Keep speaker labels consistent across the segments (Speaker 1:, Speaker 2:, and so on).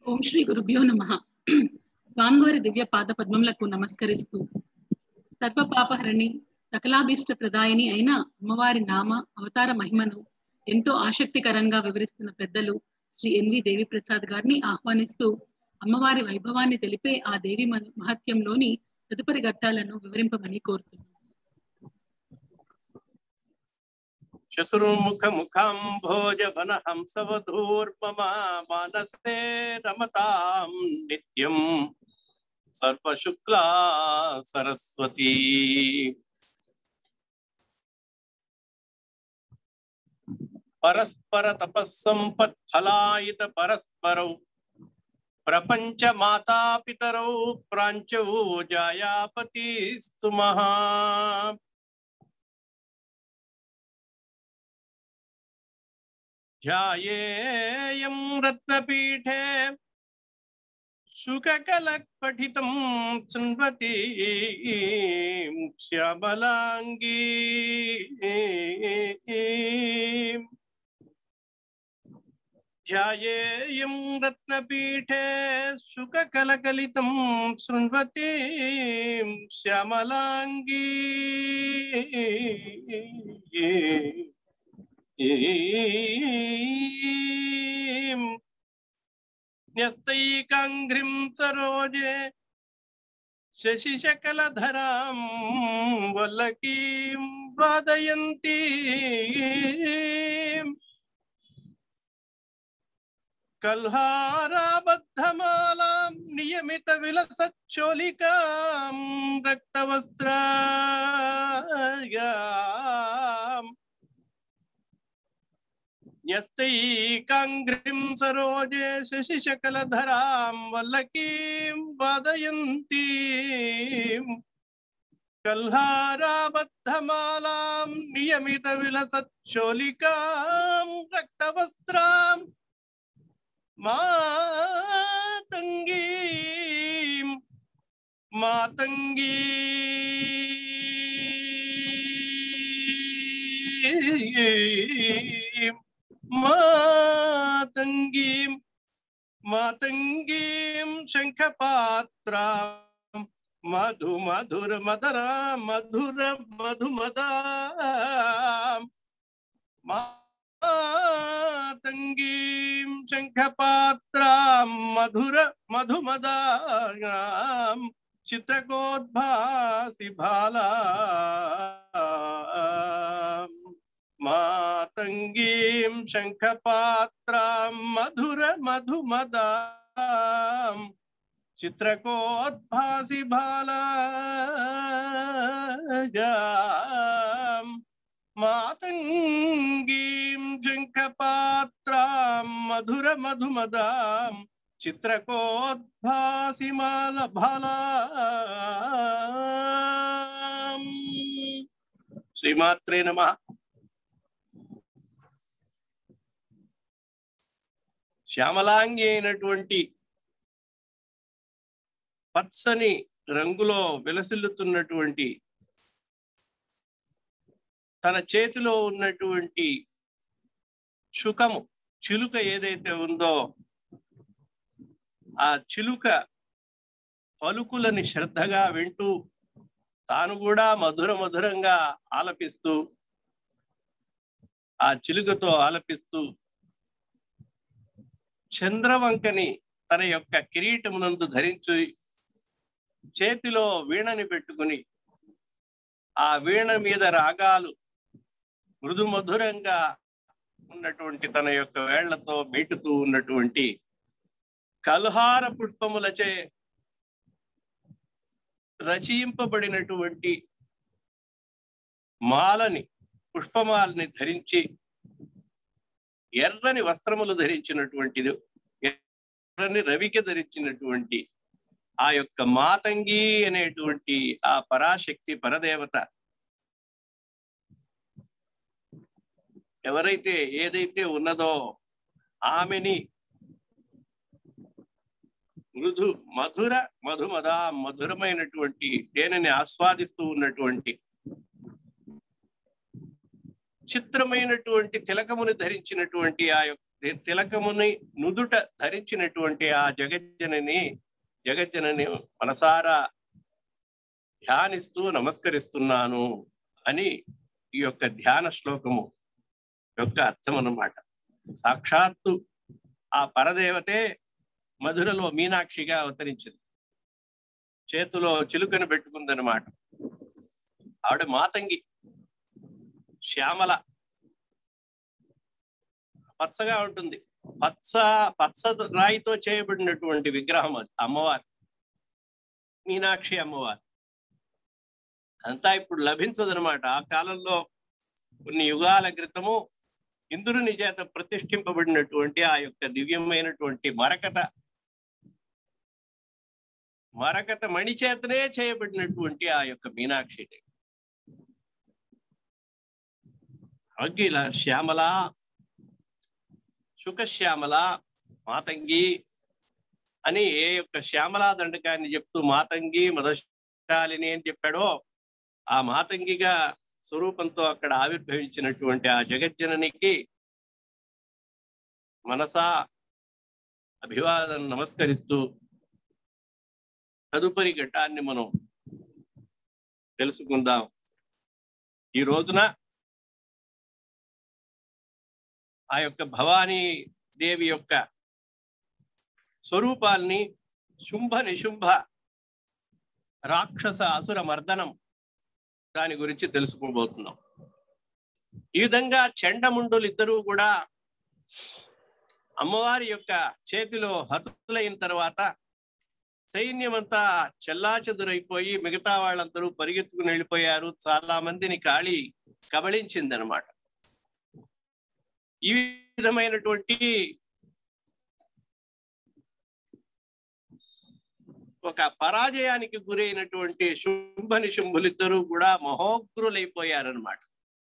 Speaker 1: ఓం శ్రీ గురుభ్యో నమ స్వామివారి దివ్య పాద పద్మములకు నమస్కరిస్తూ సర్వ పాపహరణి సకలాభీష్ట ప్రదాయిని అయిన అమ్మవారి నామ అవతార మహిమను ఎంతో ఆసక్తికరంగా వివరిస్తున్న పెద్దలు శ్రీ ఎన్వి దేవి ప్రసాద్ గారిని ఆహ్వానిస్తూ అమ్మవారి వైభవాన్ని తెలిపే ఆ దేవి మ- మహత్యంలోని తదుపరి ఘట్టాలను వివరింపమని కోరుతున్నాను
Speaker 2: చతుర్ముఖ ముఖాంభోజ వన హంసవధూర్మమ మానసే రమతాం నిత్యం సర్వశుక్లా సరస్వతి పరస్పర తపస్సంపత్ ఫలాయిత పరస్పరౌ ప్రపంచ మాతాపితరౌ ప్రాంచౌ జాయాపతిస్తు మహా ध्यायेयं रत्नपीठे सुखकलपठितं शृण्वती श्यामलाङ्गी ध्यायेयं रत्नपीठे सुखकलकलितं शृण्वती श्यामलाङ्गी न्यस्तैकाङ्घ्रिं सरोजे शशिशकलधरां वल्लकीं वादयन्ती कल्हाराबद्धमालां नियमितविलसच्चोलिकां रक्तवस्त्रायाम् न्यस्तैकाङ्घ्रिं सरोजे शशिशकलधरां वल्लकीं वादयन्तीं कल्हाराबद्धमालां नियमितविलसच्चोलिकां रक्तवस्त्रां मातङ्गीं मातङ्गी मातङ्गीं मातङ्गीं शङ्खपात्रां मधु मधुर मदरा मधुर मधुमदां मातङ्गीं शङ्खपात्रां मधुर मधुमदां चित्रकोद्भासि भाला मातङ्गीं शङ्खपात्रां मधुर मधुमदां चित्रकोद्भासि भालाजां मातङ्गीं शङ्खपात्रां मधुर मधुमदां चित्रकोद्भासि माल भाला श्रीमात्रे नमः శ్యామలాంగి అయినటువంటి పచ్చని రంగులో విలసిల్లుతున్నటువంటి తన చేతిలో ఉన్నటువంటి శుకము చిలుక ఏదైతే ఉందో ఆ చిలుక పలుకులని శ్రద్ధగా వింటూ తాను కూడా మధుర మధురంగా ఆలపిస్తూ ఆ చిలుకతో ఆలపిస్తూ చంద్రవంకని తన యొక్క కిరీటమునందు ధరించి చేతిలో వీణని పెట్టుకుని ఆ వీణ మీద రాగాలు మృదు మధురంగా ఉన్నటువంటి తన యొక్క వేళ్లతో మీటుతూ ఉన్నటువంటి కల్హార పుష్పములచే రచయింపబడినటువంటి మాలని పుష్పమాలని ధరించి ఎర్రని వస్త్రములు ధరించినటువంటిది ఎర్రని రవిక ధరించినటువంటి ఆ యొక్క మాతంగి అనేటువంటి ఆ పరాశక్తి పరదేవత ఎవరైతే ఏదైతే ఉన్నదో ఆమెని మృదు మధుర మధుమద మధురమైనటువంటి తేనెని ఆస్వాదిస్తూ ఉన్నటువంటి చిత్రమైనటువంటి తిలకమును ధరించినటువంటి ఆ యొక్క తి- తిలకముని నుదుట ధరించినటువంటి ఆ జగజ్జనని జగజ్జనని మనసారా ధ్యానిస్తూ నమస్కరిస్తున్నాను అని ఈ యొక్క ధ్యాన శ్లోకము యొక్క అర్థం అన్నమాట సాక్షాత్తు ఆ పరదేవతే మధురలో మీనాక్షిగా అవతరించింది చేతిలో చిలుకను పెట్టుకుందనమాట ఆవిడ మాతంగి శ్యామల పచ్చగా ఉంటుంది పచ్చ పచ్చ రాయితో చేయబడినటువంటి విగ్రహం అది అమ్మవారు మీనాక్షి అమ్మవారు అంతా ఇప్పుడు లభించదనమాట ఆ కాలంలో కొన్ని యుగాల క్రితము ఇంద్రుని చేత ప్రతిష్ఠింపబడినటువంటి ఆ యొక్క దివ్యమైనటువంటి మరకత మరకత మణి చేతనే చేయబడినటువంటి ఆ యొక్క మీనాక్షి అగ్గిల శ్యామల సుఖశ్యామల మాతంగి అని ఏ యొక్క శ్యామలా దండకాన్ని చెప్తూ మాతంగి మదశాలిని అని చెప్పాడో ఆ మాతంగిగా స్వరూపంతో అక్కడ ఆవిర్భవించినటువంటి ఆ జగజ్జననికి మనసా అభివాదం నమస్కరిస్తూ తదుపరి ఘట్టాన్ని మనం తెలుసుకుందాం ఈ రోజున ఆ యొక్క భవానీ దేవి యొక్క స్వరూపాల్ని శుంభ నిశుంభ రాక్షస అసుర మర్దనం దాని గురించి తెలుసుకోబోతున్నాం ఈ విధంగా చెండముండులు ఇద్దరూ కూడా అమ్మవారి యొక్క చేతిలో హతులైన తర్వాత సైన్యమంతా చెల్లాచెదురైపోయి మిగతా వాళ్ళందరూ పరిగెత్తుకుని వెళ్ళిపోయారు చాలా మందిని కాళీ కబళించిందనమాట ఈ విధమైనటువంటి ఒక పరాజయానికి గురైనటువంటి శుంభని శుంభులిద్దరూ కూడా మహోగ్రులైపోయారనమాట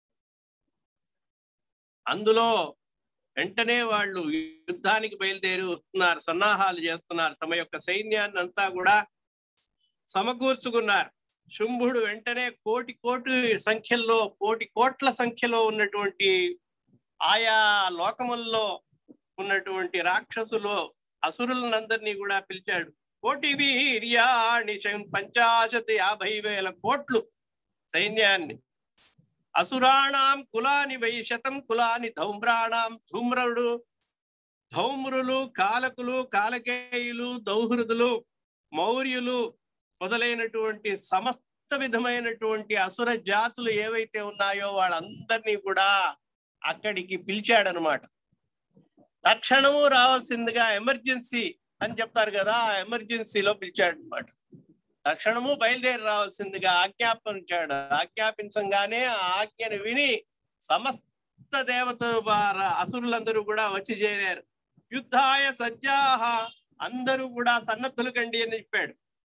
Speaker 2: అందులో వెంటనే వాళ్ళు యుద్ధానికి బయలుదేరి వస్తున్నారు సన్నాహాలు చేస్తున్నారు తమ యొక్క సైన్యాన్ని అంతా కూడా సమకూర్చుకున్నారు శుంభుడు వెంటనే కోటి కోటి సంఖ్యల్లో కోటి కోట్ల సంఖ్యలో ఉన్నటువంటి ఆయా లోకముల్లో ఉన్నటువంటి రాక్షసులు అసురులనందరినీ కూడా పిలిచాడు కోటి వీర్యాణి పంచాశత యాభై వేల కోట్లు సైన్యాన్ని అసురాణం కులాని వై శతం కులాని ధౌమ్రాణం ధూమ్రుడు ధౌమ్రులు కాలకులు కాలకేయులు దౌహృదులు మౌర్యులు మొదలైనటువంటి సమస్త విధమైనటువంటి అసుర జాతులు ఏవైతే ఉన్నాయో వాళ్ళందరినీ కూడా అక్కడికి పిలిచాడనమాట తక్షణము రావాల్సిందిగా ఎమర్జెన్సీ అని చెప్తారు కదా ఆ ఎమర్జెన్సీలో పిలిచాడు అనమాట తక్షణము బయలుదేరి రావాల్సిందిగా ఆజ్ఞాపించాడు ఆజ్ఞాపించంగానే ఆ ఆజ్ఞను విని సమస్త దేవతలు వార- అసురులందరూ కూడా వచ్చి చేరారు యుద్ధాయ సజ్జాహ అందరూ కూడా సన్నద్ధులు కండి అని చెప్పాడు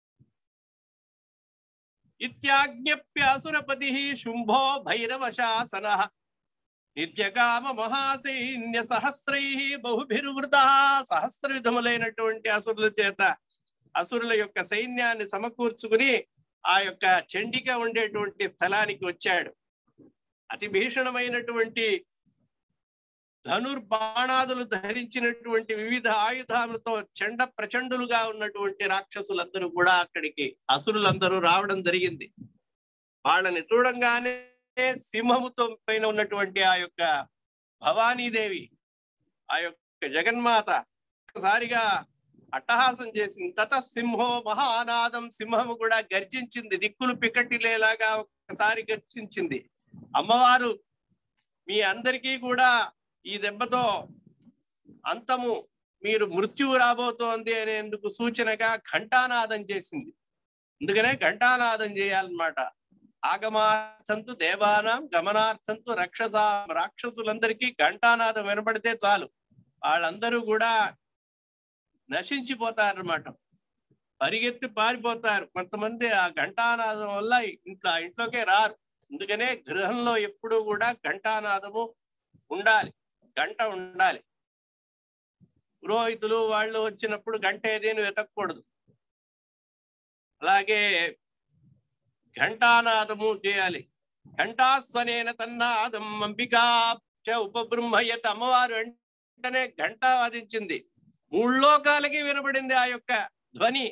Speaker 2: ఇత్యాజ్ఞప్య అసురపతి శుంభో భైరవ శాసన నిర్జగామ మహాసైన్య సహస్రై బహుభిర్వృత సహస్ర విధములైనటువంటి అసురుల చేత అసురుల యొక్క సైన్యాన్ని సమకూర్చుకుని ఆ యొక్క చండిక ఉండేటువంటి స్థలానికి వచ్చాడు అతి భీషణమైనటువంటి ధనుర్బాణాదులు ధరించినటువంటి వివిధ ఆయుధాలతో చండ ప్రచండులుగా ఉన్నటువంటి రాక్షసులందరూ కూడా అక్కడికి అసురులందరూ రావడం జరిగింది వాళ్ళని చూడంగానే సింహముతో పైన ఉన్నటువంటి ఆ యొక్క భవానీదేవి ఆ యొక్క జగన్మాత ఒకసారిగా అట్టహాసం చేసింది తత సింహో మహానాదం సింహము కూడా గర్జించింది దిక్కులు పికటిలేలాగా ఒకసారి గర్జించింది అమ్మవారు మీ అందరికీ కూడా ఈ దెబ్బతో అంతము మీరు మృత్యువు రాబోతోంది అనేందుకు సూచనగా ఘంటానాదం చేసింది అందుకనే ఘంటానాదం చేయాలన్నమాట ఆగమార్థంతు దేవానాం గమనార్థంతు రక్షస రాక్షసులందరికీ ఘంటానాదం వినబడితే చాలు వాళ్ళందరూ కూడా నశించిపోతారన్నమాట పరిగెత్తి పారిపోతారు కొంతమంది ఆ ఘంటానాదం వల్ల ఇంట్లో ఇంట్లోకే రారు అందుకనే గృహంలో ఎప్పుడూ కూడా ఘంటానాదము ఉండాలి గంట ఉండాలి పురోహితులు వాళ్ళు వచ్చినప్పుడు గంట ఏదేని వెతకూడదు అలాగే ఘంటానాదము చేయాలి ఘంటాస్వనేన తన్నాదం అంబికా చ ఉపబృంహయత అమ్మవారు వెంటనే గంట వాదించింది మూడు లోకాలకి వినబడింది ఆ యొక్క ధ్వని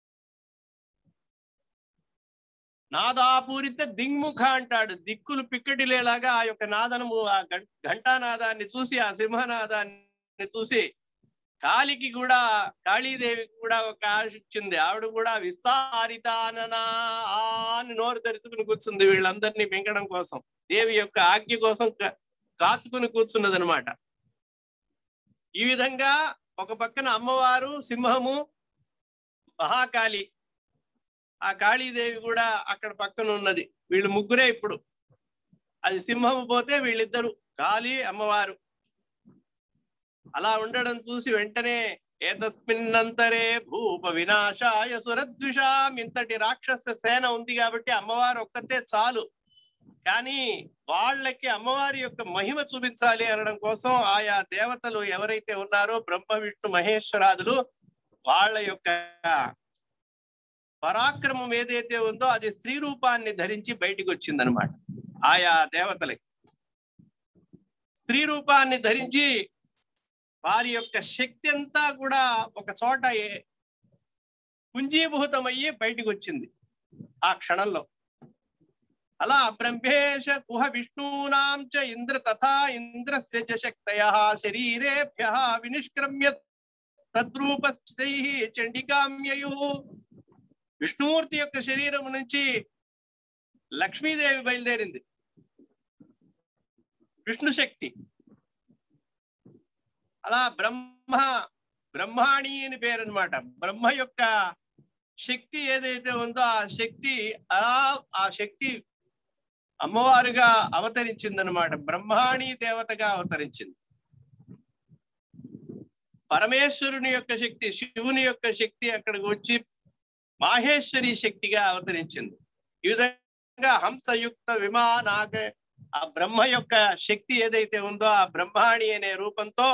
Speaker 2: నాదాపూరిత దింగ్ముఖ అంటాడు దిక్కులు పిక్కటిలేలాగా ఆ యొక్క నాదనము ఆ గం- ఘంటానాదాన్ని చూసి ఆ సింహనాదాన్ని చూసి కాళికి కూడా కాళీదేవికి కూడా ఒక ఆశ ఇచ్చింది ఆవిడ కూడా విస్తారితాననా ఆ అని నోరు తెరుచుకుని కూర్చుంది వీళ్ళందరినీ మింగడం కోసం దేవి యొక్క ఆజ్ఞ కోసం కా- కాచుకుని కూర్చున్నది అనమాట ఈ విధంగా ఒక పక్కన అమ్మవారు సింహము మహాకాళి ఆ కాళీదేవి కూడా అక్కడ పక్కన ఉన్నది వీళ్ళు ముగ్గురే ఇప్పుడు అది సింహము పోతే వీళ్ళిద్దరు కాళీ అమ్మవారు అలా ఉండడం చూసి వెంటనే ఏతస్మిన్నంతరే భూప వినాశాయ సురద్విషాం ఇంతటి రాక్షస సేన ఉంది కాబట్టి అమ్మవారు ఒక్కతే చాలు కానీ వాళ్ళకి అమ్మవారి యొక్క మహిమ చూపించాలి అనడం కోసం ఆయా దేవతలు ఎవరైతే ఉన్నారో బ్రహ్మ విష్ణు మహేశ్వరాదులు వాళ్ళ యొక్క పరాక్రమం ఏదైతే ఉందో అది స్త్రీ రూపాన్ని ధరించి బయటికి వచ్చిందనమాట ఆయా దేవతలకి స్త్రీ రూపాన్ని ధరించి వారి యొక్క శక్తి అంతా కూడా ఒక చోట ఏ- పుంజీభూతమయ్యి బయటికి వచ్చింది ఆ క్షణంలో అలా బ్రహ్మేశ కుహ విష్ణూనాం చ ఇంద్ర తథా ఇంద్రస్య చ శక్తయ శరీరేభ్య వినిష్క్రమ్య తద్రూపస్థై చండికామ్యయు విష్ణుమూర్తి యొక్క శరీరం నుంచి లక్ష్మీదేవి బయలుదేరింది విష్ణు శక్తి అలా బ్రహ్మ బ్రహ్మాణి అని పేరు అనమాట బ్రహ్మ యొక్క శక్తి ఏదైతే ఉందో ఆ శక్తి అలా ఆ శక్తి అమ్మవారుగా అవతరించింది అనమాట బ్రహ్మాణి దేవతగా అవతరించింది పరమేశ్వరుని యొక్క శక్తి శివుని యొక్క శక్తి అక్కడికి వచ్చి మాహేశ్వరి శక్తిగా అవతరించింది ఈ విధంగా హంసయుక్త విమానాగ ఆ బ్రహ్మ యొక్క శక్తి ఏదైతే ఉందో ఆ బ్రహ్మాణి అనే రూపంతో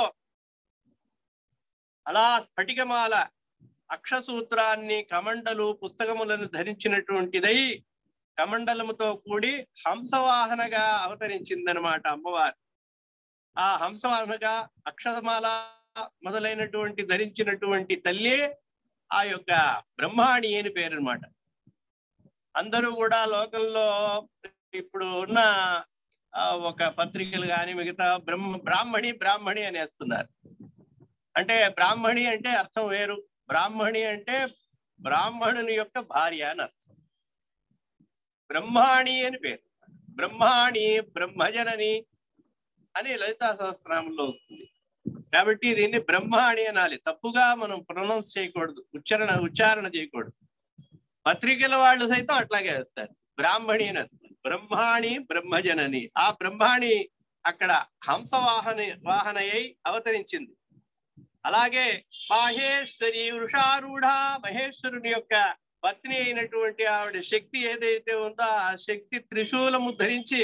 Speaker 2: అలా స్ఫటికమాల అక్షసూత్రాన్ని కమండలు పుస్తకములను ధరించినటువంటిదై కమండలముతో కూడి హంసవాహనగా అవతరించిందనమాట అమ్మవారు ఆ హంసవాహనగా అక్షరమాల మొదలైనటువంటి ధరించినటువంటి తల్లి ఆ యొక్క బ్రహ్మాణి అని పేరు అనమాట అందరూ కూడా లోకంలో ఇప్పుడు ఉన్న ఆ, ఒక పత్రికలు కానీ మిగతా బ్రహ్మ బ్రాహ్మణి బ్రాహ్మణి అనేస్తున్నారు అంటే బ్రాహ్మణి అంటే అర్థం వేరు బ్రాహ్మణి అంటే బ్రాహ్మణుని యొక్క భార్య అని అర్థం బ్రహ్మాణి అని పేరు బ్రహ్మాణి బ్రహ్మజనని అని లలితా సహస్రనామంలో వస్తుంది కాబట్టి దీన్ని బ్రహ్మాణి అనాలి తప్పుగా మనం ప్రొనౌన్స్ చేయకూడదు ఉచ్చారణ ఉచ్చారణ చేయకూడదు పత్రికల వాళ్ళు సైతం అట్లాగే వేస్తారు బ్రాహ్మణి అని వేస్తారు బ్రహ్మాణి బ్రహ్మజనని ఆ బ్రహ్మాణి అక్కడ హంస వాహన వాహనయ్యి అవతరించింది అలాగే మాహేశ్వరి వృషారూఢ మహేశ్వరుని యొక్క పత్ని అయినటువంటి ఆవిడ శక్తి ఏదైతే ఉందో ఆ శక్తి త్రిశూలము ధరించి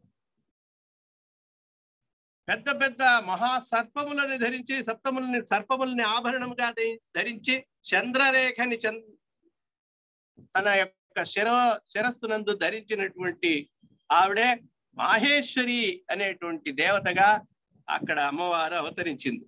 Speaker 2: పెద్ద పెద్ద మహా సర్పములను ధరించి సప్తములని సర్పములని ఆభరణముగా ధరి- ధరించి చంద్రరేఖని చంద్ర తన యొక్క శిర శిరస్సునందు ధరించినటువంటి ఆవిడే మాహేశ్వరి అనేటువంటి దేవతగా అక్కడ అమ్మవారు అవతరించింది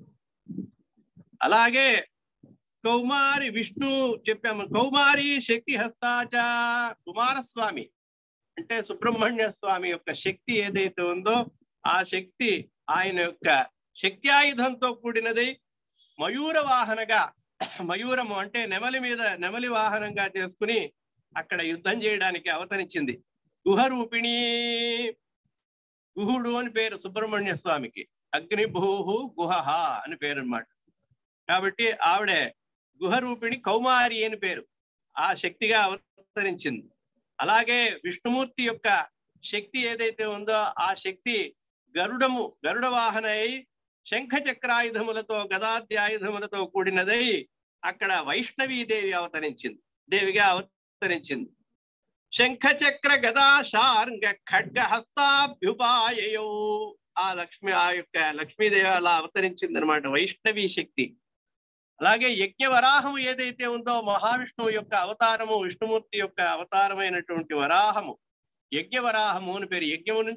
Speaker 2: అలాగే కౌమారి విష్ణు చెప్పాము కౌమారి శక్తి హస్తాచ కుమారస్వామి అంటే సుబ్రహ్మణ్య స్వామి యొక్క శక్తి ఏదైతే ఉందో ఆ శక్తి ఆయన యొక్క శక్తి ఆయుధంతో కూడినది మయూర వాహనగా మయూరము అంటే నెమలి మీద నెమలి వాహనంగా చేసుకుని అక్కడ యుద్ధం చేయడానికి అవతరించింది గుహరూపిణి గుహుడు అని పేరు సుబ్రహ్మణ్య స్వామికి అగ్నిభూహు గుహహ అని పేరు అన్నమాట కాబట్టి ఆవిడే గుహరూపిణి కౌమారి అని పేరు ఆ శక్తిగా అవతరించింది అలాగే విష్ణుమూర్తి యొక్క శక్తి ఏదైతే ఉందో ఆ శక్తి గరుడము గరుడ వాహన అయి శంఖ చక్రాయుధములతో గదాద్యాయుధములతో కూడినదై అక్కడ వైష్ణవీదేవి అవతరించింది దేవిగా అవతరించింది శంఖ చక్ర గదా శార్ంగ ఖడ్గ హస్తాభ్యుపాయయో ఆ లక్ష్మి ఆ యొక్క లక్ష్మీదేవి అలా అవతరించింది అనమాట వైష్ణవి శక్తి అలాగే యజ్ఞవరాహము ఏదైతే ఉందో మహావిష్ణువు యొక్క అవతారము విష్ణుమూర్తి యొక్క అవతారమైనటువంటి వరాహము యజ్ఞవరాహము అని పేరు యజ్ఞము నుంచే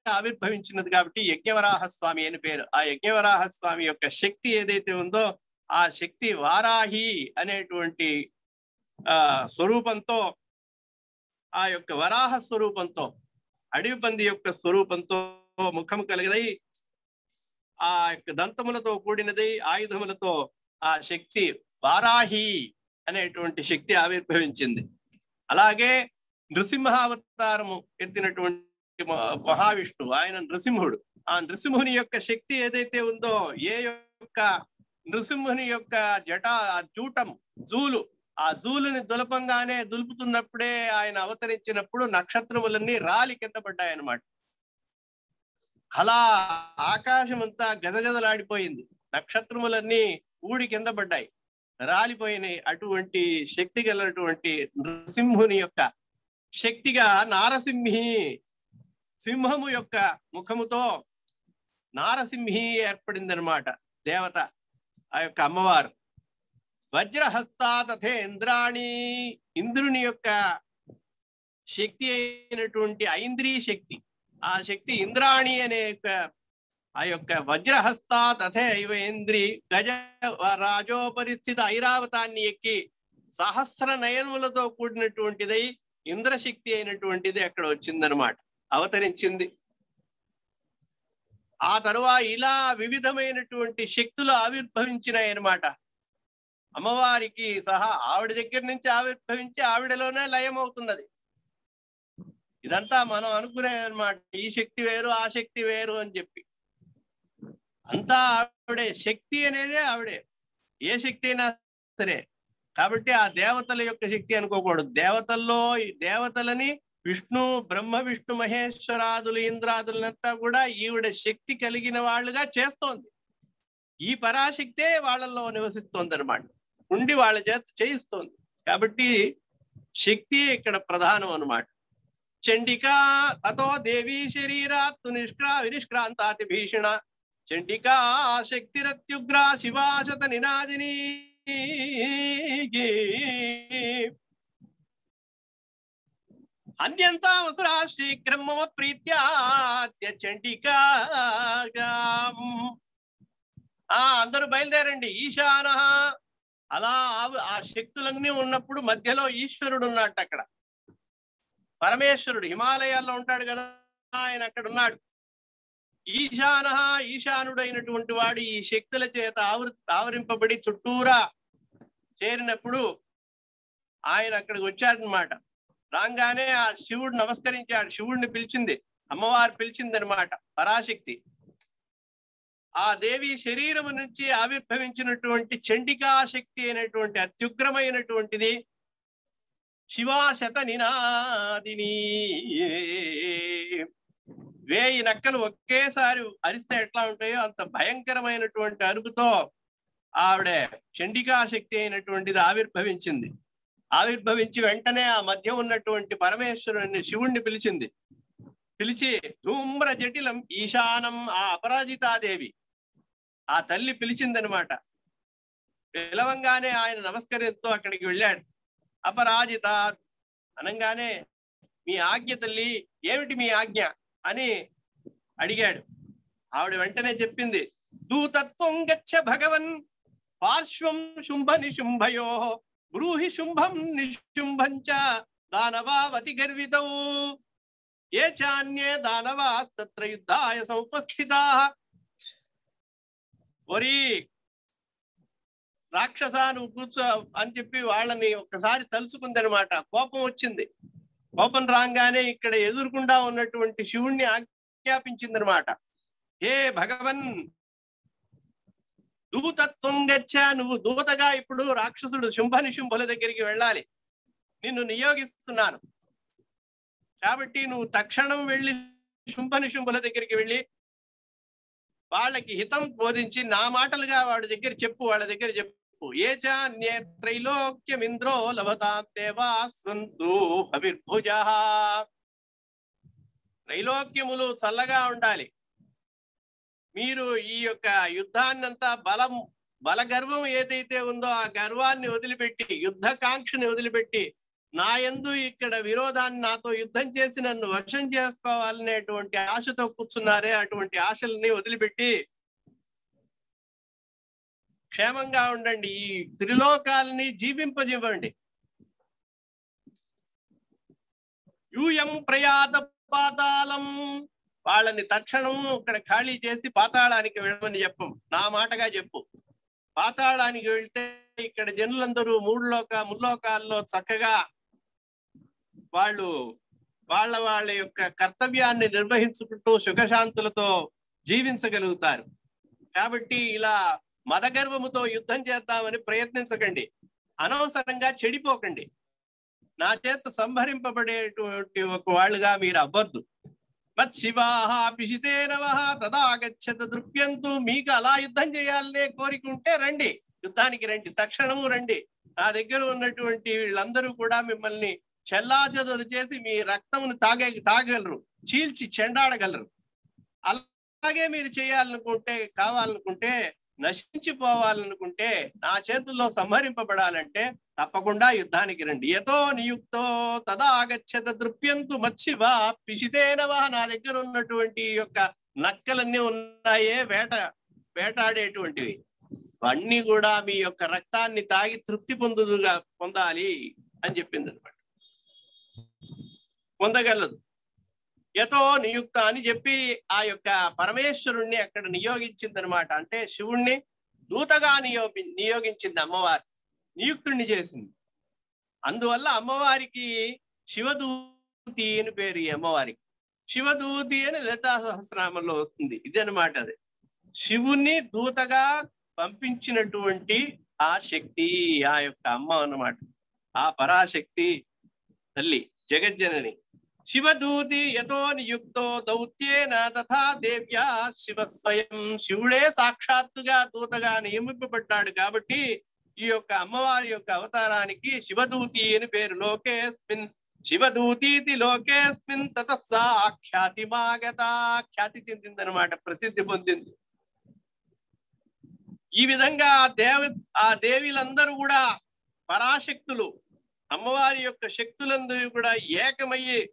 Speaker 2: ఆవిర్భవించినది కాబట్టి యజ్ఞవరాహ స్వామి అని పేరు ఆ యజ్ఞవరాహ స్వామి యొక్క శక్తి ఏదైతే ఉందో ఆ శక్తి వారాహి అనేటువంటి ఆ స్వరూపంతో ఆ యొక్క వరాహ స్వరూపంతో అడవి పంది యొక్క స్వరూపంతో ముఖం కలిగదై ఆ యొక్క దంతములతో కూడినది ఆయుధములతో ఆ శక్తి వారాహి అనేటువంటి శక్తి ఆవిర్భవించింది అలాగే నృసింహావతారము ఎత్తినటువంటి మ- మహావిష్ణువు ఆయన నృసింహుడు ఆ నృసింహుని యొక్క శక్తి ఏదైతే ఉందో ఏ యొక్క నృసింహుని యొక్క జట ఆ జూటం జూలు ఆ జూలుని దులపంగానే దులుపుతున్నప్పుడే ఆయన అవతరించినప్పుడు నక్షత్రములన్నీ రాలి కింద పడ్డాయన్నమాట అలా ఆకాశమంతా గజగజలాడిపోయింది నక్షత్రములన్నీ ఊడి కింద పడ్డాయి రాలిపోయినాయి అటువంటి శక్తి గలటువంటి నృసింహుని యొక్క శక్తిగా నారసింహి సింహము యొక్క ముఖముతో నారసింహి ఏర్పడిందనమాట దేవత ఆ యొక్క అమ్మవారు వజ్రహస్తా తథే ఇంద్రాణి ఇంద్రుని యొక్క శక్తి అయినటువంటి ఐంద్రీ శక్తి ఆ శక్తి ఇంద్రాణి అనే యొక్క ఆ యొక్క వజ్రహస్త తథే ఇవ ఇంద్రి గజ రాజోపరిస్థిత ఐరావతాన్ని ఎక్కి సహస్ర నయనములతో కూడినటువంటిదై ఇంద్రశక్తి అయినటువంటిది అక్కడ వచ్చిందనమాట అవతరించింది ఆ తరువాత ఇలా వివిధమైనటువంటి శక్తులు ఆవిర్భవించినాయి అన్నమాట అమ్మవారికి సహా ఆవిడ దగ్గర నుంచి ఆవిర్భవించి ఆవిడలోనే లయం అవుతున్నది ఇదంతా మనం అనుకునే అన్నమాట ఈ శక్తి వేరు ఆ శక్తి వేరు అని చెప్పి అంతా ఆవిడే శక్తి అనేదే ఆవిడే ఏ శక్తి అయినా సరే కాబట్టి ఆ దేవతల యొక్క శక్తి అనుకోకూడదు దేవతల్లో ఈ దేవతలని విష్ణు బ్రహ్మ విష్ణు మహేశ్వరాదులు ఇంద్రాదులంతా కూడా ఈవిడ శక్తి కలిగిన వాళ్ళుగా చేస్తోంది ఈ పరాశక్తే వాళ్ళల్లో నివసిస్తోంది అనమాట ఉండి వాళ్ళ చేత చేయిస్తోంది కాబట్టి శక్తి ఇక్కడ ప్రధానం అన్నమాట చండికా అతో దేవీ శరీరాత్తు నిష్క్రా వినిష్క్రాంతాతి భీషణ చండికా శక్తిరత్యుగ్ర శివాశత నినాదిని అన్యంతావసరా శీఘ్రం మమ ప్రీత్యాద్య చండికా ఆ అందరూ బయలుదేరండి ఈశాన అలా ఆ- ఆ శక్తులన్నీ ఉన్నప్పుడు మధ్యలో ఈశ్వరుడు ఉన్నట్టు అక్కడ పరమేశ్వరుడు హిమాలయాల్లో ఉంటాడు కదా ఆయన అక్కడ ఉన్నాడు ఈశాన ఈశానుడు అయినటువంటి వాడు ఈ శక్తుల చేత ఆవరి ఆవరింపబడి చుట్టూరా చేరినప్పుడు ఆయన అక్కడికి వచ్చాడనమాట రాగానే ఆ శివుడు నమస్కరించాడు శివుడిని పిలిచింది అమ్మవారు పిలిచింది అనమాట పరాశక్తి ఆ దేవి శరీరము నుంచి ఆవిర్భవించినటువంటి చండికా శక్తి అయినటువంటి అత్యుగ్రమైనటువంటిది శివాశత నినాదిని వేయి నక్కలు ఒకేసారి అరిస్తే ఎట్లా ఉంటాయో అంత భయంకరమైనటువంటి అరుపుతో ఆవిడ చండికా శక్తి అయినటువంటిది ఆవిర్భవించింది ఆవిర్భవించి వెంటనే ఆ మధ్య ఉన్నటువంటి పరమేశ్వరుని శివుణ్ణి పిలిచింది పిలిచి ధూమ్ర జటిలం ఈశానం ఆ అపరాజితాదేవి ఆ తల్లి పిలిచిందనమాట పిలవంగానే ఆయన నమస్కరిస్తూ అక్కడికి వెళ్ళాడు అపరాజిత అనగానే మీ ఆజ్ఞ తల్లి ఏమిటి మీ ఆజ్ఞ అని అడిగాడు ఆవిడ వెంటనే చెప్పింది దూతత్వం గచ్చ భగవన్ పార్శ్వం శుంభ నిశుంభయో బ్రూహి శుంభం నిశుంభం చ దానవావతి గర్వితౌ ఏ చాన్యే దానవాస్తత్ర యుద్ధాయ సముపస్థితా ఒరి రాక్షస నువ్వు కూర్చో అని చెప్పి వాళ్ళని ఒక్కసారి తలుచుకుందనమాట కోపం వచ్చింది కోపం రాగానే ఇక్కడ ఎదురుకుండా ఉన్నటువంటి శివుణ్ణి ఆజ్ఞాపించిందనమాట హే భగవన్ దూతత్వం గచ్చ నువ్వు దూతగా ఇప్పుడు రాక్షసుడు శుంభ నిశుంభుల దగ్గరికి వెళ్ళాలి నిన్ను నియోగిస్తున్నాను కాబట్టి నువ్వు తక్షణం వెళ్ళి శుంభ నిశుంభుల దగ్గరికి వెళ్ళి వాళ్ళకి హితం బోధించి నా మాటలుగా వాడి దగ్గర చెప్పు వాళ్ళ దగ్గర చెప్పు ఏ చాన్యే త్రైలోక్యమింద్రో లభతాం దేవా సంతు అవిర్భుజ త్రైలోక్యములు చల్లగా ఉండాలి మీరు ఈ యొక్క యుద్ధాన్నంతా బలం బల గర్వం ఏదైతే ఉందో ఆ గర్వాన్ని వదిలిపెట్టి యుద్ధ కాంక్షని వదిలిపెట్టి నా యందు ఇక్కడ విరోధాన్ని నాతో యుద్ధం చేసి నన్ను వశం చేసుకోవాలనేటువంటి ఆశతో కూర్చున్నారే అటువంటి ఆశల్ని వదిలిపెట్టి క్షేమంగా ఉండండి ఈ త్రిలోకాలని జీవింపజేవండి యూయం ప్రయాత పాతాళం వాళ్ళని తక్షణం ఇక్కడ ఖాళీ చేసి పాతాళానికి వెళ్ళమని చెప్పం నా మాటగా చెప్పు పాతాళానికి వెళ్తే ఇక్కడ జనులందరూ మూడు లోక ముల్లోకాల్లో చక్కగా వాళ్ళు వాళ్ళ వాళ్ళ యొక్క కర్తవ్యాన్ని నిర్వహించుకుంటూ సుఖశాంతులతో జీవించగలుగుతారు కాబట్టి ఇలా మదగర్వముతో యుద్ధం చేద్దామని ప్రయత్నించకండి అనవసరంగా చెడిపోకండి నా చేత సంహరింపబడేటువంటి ఒక వాళ్ళుగా మీరు అవ్వద్దు మత్ శివాహ పిషితేనవ తదా గచ్చత దృప్యంతు మీకు అలా యుద్ధం చేయాలనే కోరిక ఉంటే రండి యుద్ధానికి రండి తక్షణము రండి నా దగ్గర ఉన్నటువంటి వీళ్ళందరూ కూడా మిమ్మల్ని చెల్లాచెదరు చేసి మీ రక్తమును తాగే తాగలరు చీల్చి చెండాడగలరు అలాగే మీరు చేయాలనుకుంటే కావాలనుకుంటే నశించిపోవాలనుకుంటే నా చేతుల్లో సంహరింపబడాలంటే తప్పకుండా యుద్ధానికి రండి ఎతో నియుక్తో తదా ఆగచ్చత దృప్యంతు మత్స్యవా పిషితేనవా నా దగ్గర ఉన్నటువంటి ఈ యొక్క నక్కలన్నీ ఉన్నాయే వేట వేటాడేటువంటివి అన్ని కూడా మీ యొక్క రక్తాన్ని తాగి తృప్తి పొందుదుగా పొందాలి అని చెప్పింది అనమాట పొందగలదు ఎతో నియుక్త అని చెప్పి ఆ యొక్క పరమేశ్వరుణ్ణి అక్కడ నియోగించిందనమాట అంటే శివుణ్ణి దూతగా నియోగి నియోగించింది అమ్మవారు నియుక్తుణ్ణి చేసింది అందువల్ల అమ్మవారికి శివదూతి అని పేరు ఈ అమ్మవారికి శివదూతి అని లలితా సహస్రనామంలో వస్తుంది ఇది అనమాట అది శివుణ్ణి దూతగా పంపించినటువంటి ఆ శక్తి ఆ యొక్క అమ్మ అన్నమాట ఆ పరాశక్తి తల్లి జగజ్జనని శివదూతి యతో నియుక్తో దౌత్యేన తథా దేవ్యా శివ స్వయం శివుడే సాక్షాత్తుగా దూతగా నియమింపబడ్డాడు కాబట్టి ఈ యొక్క అమ్మవారి యొక్క అవతారానికి శివదూతి అని పేరు లోకేస్మిన్ శివదూతీతి లోకేస్మిన్ తతస్సా ఖ్యాతి మాగత ఖ్యాతి చెందిందనమాట ప్రసిద్ధి పొందింది ఈ విధంగా ఆ దేవ ఆ దేవిలందరూ కూడా పరాశక్తులు అమ్మవారి యొక్క శక్తులందరూ కూడా ఏకమయ్యి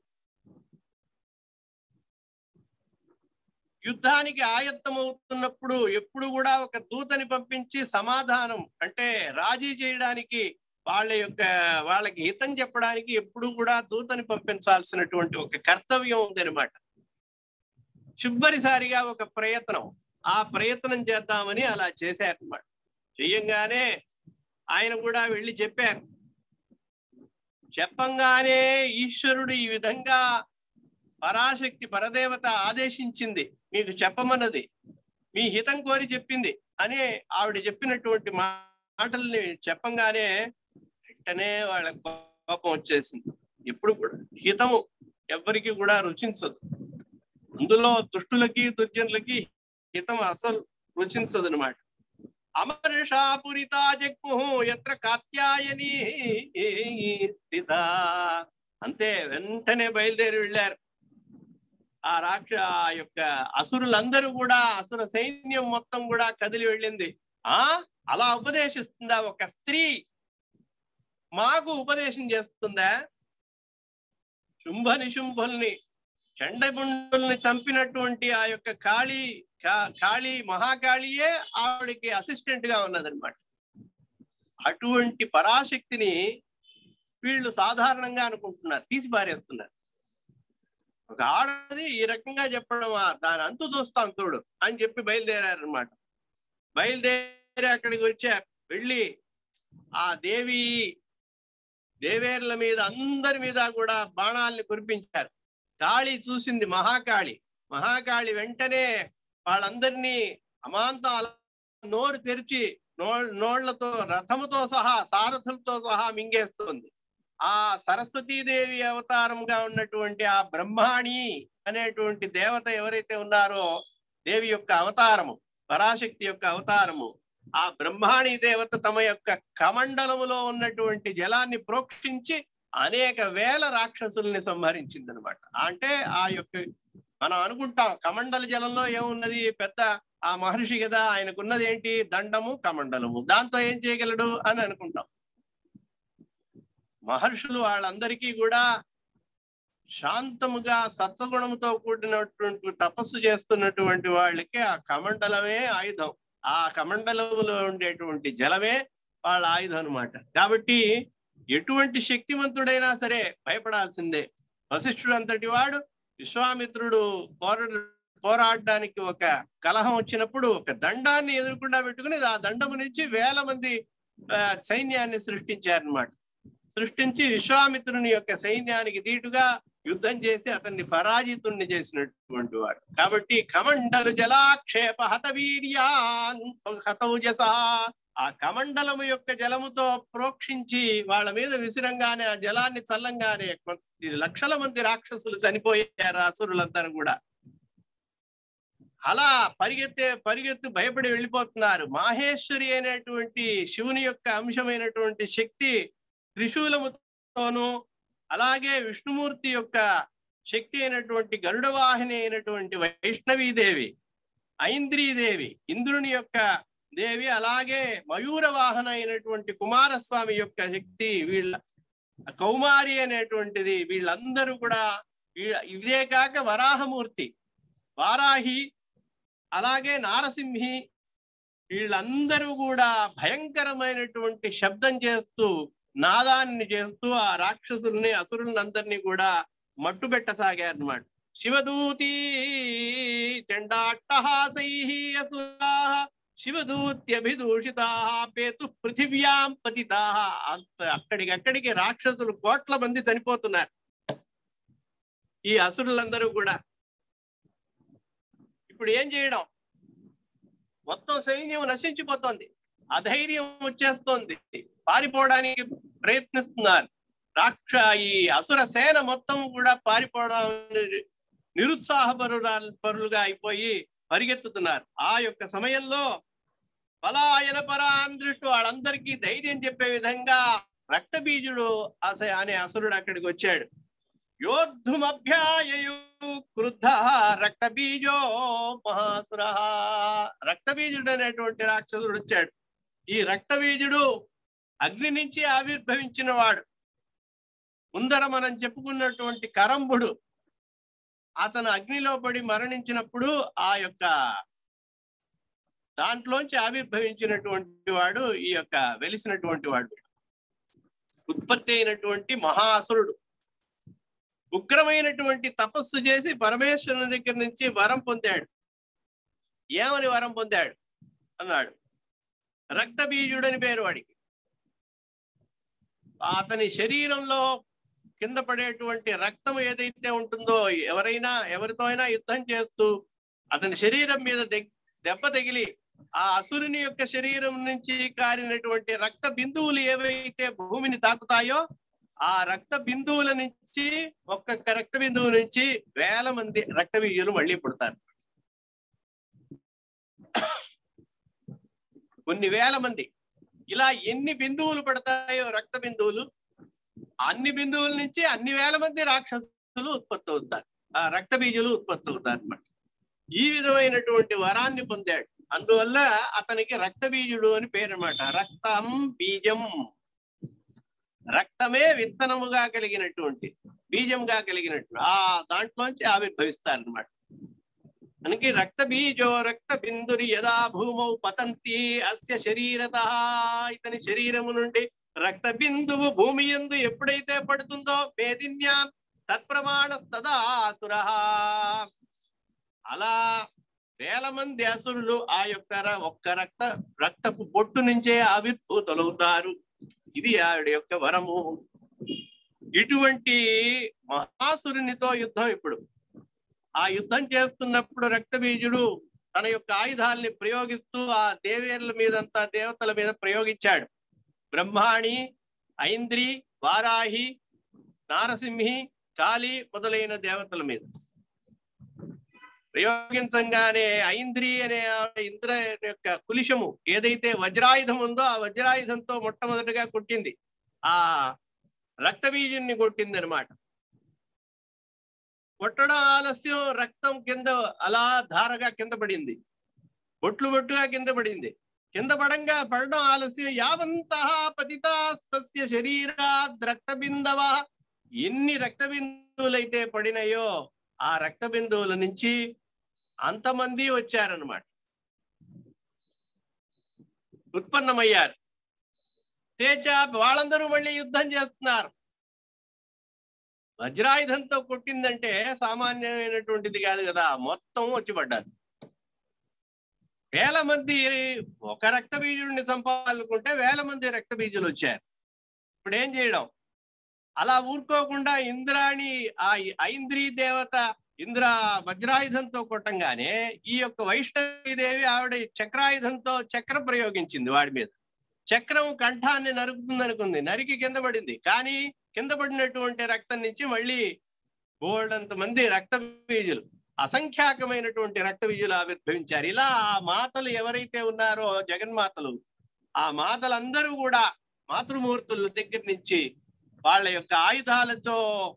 Speaker 2: యుద్ధానికి ఆయత్తమవుతున్నప్పుడు ఎప్పుడు కూడా ఒక దూతని పంపించి సమాధానం అంటే రాజీ చేయడానికి వాళ్ళ యొక్క వాళ్ళకి హితం చెప్పడానికి ఎప్పుడు కూడా దూతని పంపించాల్సినటువంటి ఒక కర్తవ్యం ఉందన్నమాట చివరిసారిగా ఒక ప్రయత్నం ఆ ప్రయత్నం చేద్దామని అలా చేశారనమాట చెయ్యంగానే ఆయన కూడా వెళ్ళి చెప్పారు చెప్పంగానే ఈశ్వరుడు ఈ విధంగా పరాశక్తి పరదేవత ఆదేశించింది మీకు చెప్పమన్నది మీ హితం కోరి చెప్పింది అని ఆవిడ చెప్పినటువంటి మాటల్ని చెప్పంగానే వెంటనే వాళ్ళ కోపం వచ్చేసింది ఎప్పుడు కూడా హితము ఎవ్వరికి కూడా రుచించదు అందులో దుష్టులకి దుర్జనులకి హితం అసలు రుచించదు అనమాట అమర్షాపురితా జగ్ముహు ఎత్ర కాత్యాయని స్థిత అంతే వెంటనే బయలుదేరి వెళ్ళారు ఆ రాక్ష ఆ యొక్క అసురులందరూ కూడా అసుర సైన్యం మొత్తం కూడా కదిలి వెళ్ళింది ఆ అలా ఉపదేశిస్తుందా ఒక స్త్రీ మాకు ఉపదేశం చేస్తుందా శుంభ నిశుంభుల్ని చండగుండుల్ని చంపినటువంటి ఆ యొక్క కాళీ కా- కాళీ మహాకాళియే ఆవిడకి అసిస్టెంట్ గా ఉన్నదన్నమాట అటువంటి పరాశక్తిని వీళ్ళు సాధారణంగా అనుకుంటున్నారు తీసి పారేస్తున్నారు ఒక ఆడది ఈ రకంగా చెప్పడం "ఆ, దాని అంతు చూస్తాం చూడు అని చెప్పి బయలుదేరారు అనమాట బయలుదేరి అక్కడికి వచ్చారు వెళ్ళి ఆ దేవి దేవేర్ల మీద అందరి మీద కూడా బాణాల్ని కురిపించారు కాళి చూసింది మహాకాళి మహాకాళి వెంటనే వాళ్ళందరినీ అమాంతం అలా నోరు తెరిచి నో నోళ్లతో రథముతో సహా సారథులతో సహా మింగేస్తుంది ఆ సరస్వతీదేవి అవతారంగా ఉన్నటువంటి ఆ బ్రహ్మాణి అనేటువంటి దేవత ఎవరైతే ఉన్నారో దేవి యొక్క అవతారము పరాశక్తి యొక్క అవతారము ఆ బ్రహ్మాణి దేవత తమ యొక్క కమండలములో ఉన్నటువంటి జలాన్ని ప్రోక్షించి అనేక వేల రాక్షసుల్ని సంహరించింది అనమాట అంటే ఆ యొక్క మనం అనుకుంటాం కమండల జలంలో ఏమున్నది పెద్ద ఆ మహర్షి కదా ఆయనకున్నది ఏంటి దండము కమండలము దాంతో ఏం చేయగలడు అని అనుకుంటాం మహర్షులు వాళ్ళందరికీ కూడా శాంతముగా సత్వగుణంతో కూడినటువంటి తపస్సు చేస్తున్నటువంటి వాళ్ళకి ఆ కమండలమే ఆయుధం ఆ కమండలంలో ఉండేటువంటి జలమే వాళ్ళ ఆయుధం అన్నమాట కాబట్టి ఎటువంటి శక్తివంతుడైనా సరే భయపడాల్సిందే వశిష్ఠుడు అంతటి వాడు విశ్వామిత్రుడు పోర పోరాడడానికి ఒక కలహం వచ్చినప్పుడు ఒక దండాన్ని ఎదుర్కొండా పెట్టుకుని ఆ దండము నుంచి వేల మంది ఆ, సైన్యాన్ని సృష్టించారనమాట సృష్టించి విశ్వామిత్రుని యొక్క సైన్యానికి దీటుగా యుద్ధం చేసి అతన్ని పరాజితుణ్ణి చేసినటువంటి వాడు కాబట్టి కమండలు జలాక్షేప హతవీర్యాన్ హతౌజసా ఆ కమండలము యొక్క జలముతో ప్రోక్షించి వాళ్ళ మీద విసిరంగానే ఆ జలాన్ని చల్లంగానే కొద్ది లక్షల మంది రాక్షసులు చనిపోయారు అసురులందరూ కూడా అలా పరిగెత్తే పరిగెత్తు భయపడి వెళ్ళిపోతున్నారు మాహేశ్వరి అనేటువంటి శివుని యొక్క అంశమైనటువంటి శక్తి త్రిశూలముతోనూ అలాగే విష్ణుమూర్తి యొక్క శక్తి అయినటువంటి గరుడ వాహిని అయినటువంటి వైష్ణవీదేవి ఐంద్రీదేవి ఇంద్రుని యొక్క దేవి అలాగే మయూర వాహన అయినటువంటి కుమారస్వామి యొక్క శక్తి వీళ్ళ కౌమారి అనేటువంటిది వీళ్ళందరూ కూడా వీ- ఇదే కాక వరాహమూర్తి వారాహి అలాగే నారసింహి వీళ్ళందరూ కూడా భయంకరమైనటువంటి శబ్దం చేస్తూ నాదాన్ని చేస్తూ ఆ రాక్షసుల్ని అసురులందరినీ కూడా మట్టు పెట్టసాగారన్నమాట శివదూతి చండాట్టహాసై అసురా శివదూత్యభిదూషితా పేతు పృథివ్యాం పతితా అక్కడికక్కడికి రాక్షసులు కోట్ల మంది చనిపోతున్నారు ఈ అసురులందరూ కూడా ఇప్పుడు ఏం చేయడం మొత్తం సైన్యం నశించిపోతోంది అధైర్యం వచ్చేస్తోంది పారిపోవడానికి ప్రయత్నిస్తున్నారు రాక్ష ఈ అసుర సేన మొత్తం కూడా పారిపోవడం నిరుత్సాహపరురా పరులుగా అయిపోయి పరిగెత్తుతున్నారు ఆ యొక్క సమయంలో బలాయన పరాన్ దృష్టి వాళ్ళందరికీ ధైర్యం చెప్పే విధంగా రక్తబీజుడు అస అనే అసురుడు అక్కడికి వచ్చాడు యోద్ధుమభ్యాయయు క్రుద్ధ రక్తబీజో మహాసుర రక్తబీజుడు అనేటువంటి రాక్షసుడు వచ్చాడు ఈ రక్తబీజుడు అగ్ని నుంచి ఆవిర్భవించిన వాడు ముందర మనం చెప్పుకున్నటువంటి కరంబుడు అతను అగ్నిలో పడి మరణించినప్పుడు ఆ యొక్క దాంట్లోంచి ఆవిర్భవించినటువంటి వాడు ఈ యొక్క వెలిసినటువంటి వాడు ఉత్పత్తి అయినటువంటి మహాసురుడు ఉగ్రమైనటువంటి తపస్సు చేసి పరమేశ్వరుని దగ్గర నుంచి వరం పొందాడు ఏమని వరం పొందాడు అన్నాడు రక్తబీజుడని పేరు వాడికి అతని శరీరంలో కింద పడేటువంటి రక్తం ఏదైతే ఉంటుందో ఎవరైనా ఎవరితో అయినా యుద్ధం చేస్తూ అతని శరీరం మీద దెగ్- దెబ్బ తగిలి ఆ అసురుని యొక్క శరీరం నుంచి కారినటువంటి రక్త బిందువులు ఏవైతే భూమిని తాకుతాయో ఆ రక్త బిందువుల నుంచి ఒక్కొక్క రక్త బిందువు నుంచి వేల మంది రక్త బీజులు మళ్ళీ పుడతారు కొన్ని వేల మంది ఇలా ఎన్ని బిందువులు పడతాయో రక్త బిందువులు అన్ని బిందువుల నుంచి అన్ని వేల మంది రాక్షసులు ఉత్పత్తి అవుతారు ఆ రక్త బీజులు ఉత్పత్తి అవుతారు అన్నమాట ఈ విధమైనటువంటి వరాన్ని పొందాడు అందువల్ల అతనికి రక్త బీజుడు అని పేరు అనమాట రక్తం బీజం రక్తమే విత్తనముగా కలిగినటువంటి బీజంగా కలిగినట్టు ఆ దాంట్లోంచి ఆవిర్భవిస్తారనమాట మనకి రక్త బీజో రక్త బిందురి యదా భూమౌ పతంతి అస్య శరీరత ఇతని శరీరము నుండి రక్త బిందువు భూమి ఎందు ఎప్పుడైతే పడుతుందో వేదిన్యాం తత్ప్రమాణ తదా అసుర అలా వేల మంది అసురులు ఆ యొక్క ర- ఒక్క రక్త రక్తపు బొట్టు నుంచే ఆవిర్భూతులవుతారు ఇది ఆవిడ యొక్క వరము ఇటువంటి మహాసురునితో యుద్ధం ఇప్పుడు ఆ యుద్ధం చేస్తున్నప్పుడు రక్తబీజుడు తన యొక్క ఆయుధాల్ని ప్రయోగిస్తూ ఆ దేవేర్ల మీదంతా దేవతల మీద ప్రయోగించాడు బ్రహ్మాణి ఐంద్రి వారాహి నారసింహి కాళి మొదలైన దేవతల మీద ప్రయోగించంగానే ఐంద్రి అనే ఆవిడ ఇంద్ర యొక్క కులిశము ఏదైతే వజ్రాయుధం ఉందో ఆ వజ్రాయుధంతో మొట్టమొదటిగా కొట్టింది ఆ రక్తబీజుని కొట్టింది అనమాట కొట్టడం ఆలస్యం రక్తం కింద అలా ధారగా కింద పడింది బొట్లు బొట్టుగా కింద పడింది కింద పడంగా పడడం ఆలస్యం యావంత పతితాస్తస్య శరీరాద్ రక్త బిందవ ఎన్ని రక్త బిందువులైతే పడినాయో ఆ రక్త బిందువుల నుంచి అంతమంది వచ్చారనమాట ఉత్పన్నమయ్యారు తేజ వాళ్ళందరూ మళ్ళీ యుద్ధం చేస్తున్నారు వజ్రాయుధంతో కొట్టిందంటే సామాన్యమైనటువంటిది కాదు కదా మొత్తం వచ్చి పడ్డారు వేల మంది ఒక రక్త బీజుడిని చంపాలనుకుంటే వేల మంది రక్త బీజులు వచ్చారు ఇప్పుడు ఏం చేయడం అలా ఊరుకోకుండా ఇంద్రాణి ఆ ఐంద్రీ దేవత ఇంద్ర వజ్రాయుధంతో కొట్టంగానే ఈ యొక్క వైష్ణవీదేవి ఆవిడ చక్రాయుధంతో చక్ర ప్రయోగించింది వాడి మీద చక్రం కంఠాన్ని నరుకుతుంది అనుకుంది నరికి కింద పడింది కానీ కింద పడినటువంటి రక్తం నుంచి మళ్ళీ బోల్డంత మంది రక్త బీజులు అసంఖ్యాకమైనటువంటి రక్త బీజులు ఆవిర్భవించారు ఇలా ఆ మాతలు ఎవరైతే ఉన్నారో జగన్మాతలు ఆ మాతలందరూ కూడా మాతృమూర్తుల దగ్గర నుంచి వాళ్ళ యొక్క ఆయుధాలతో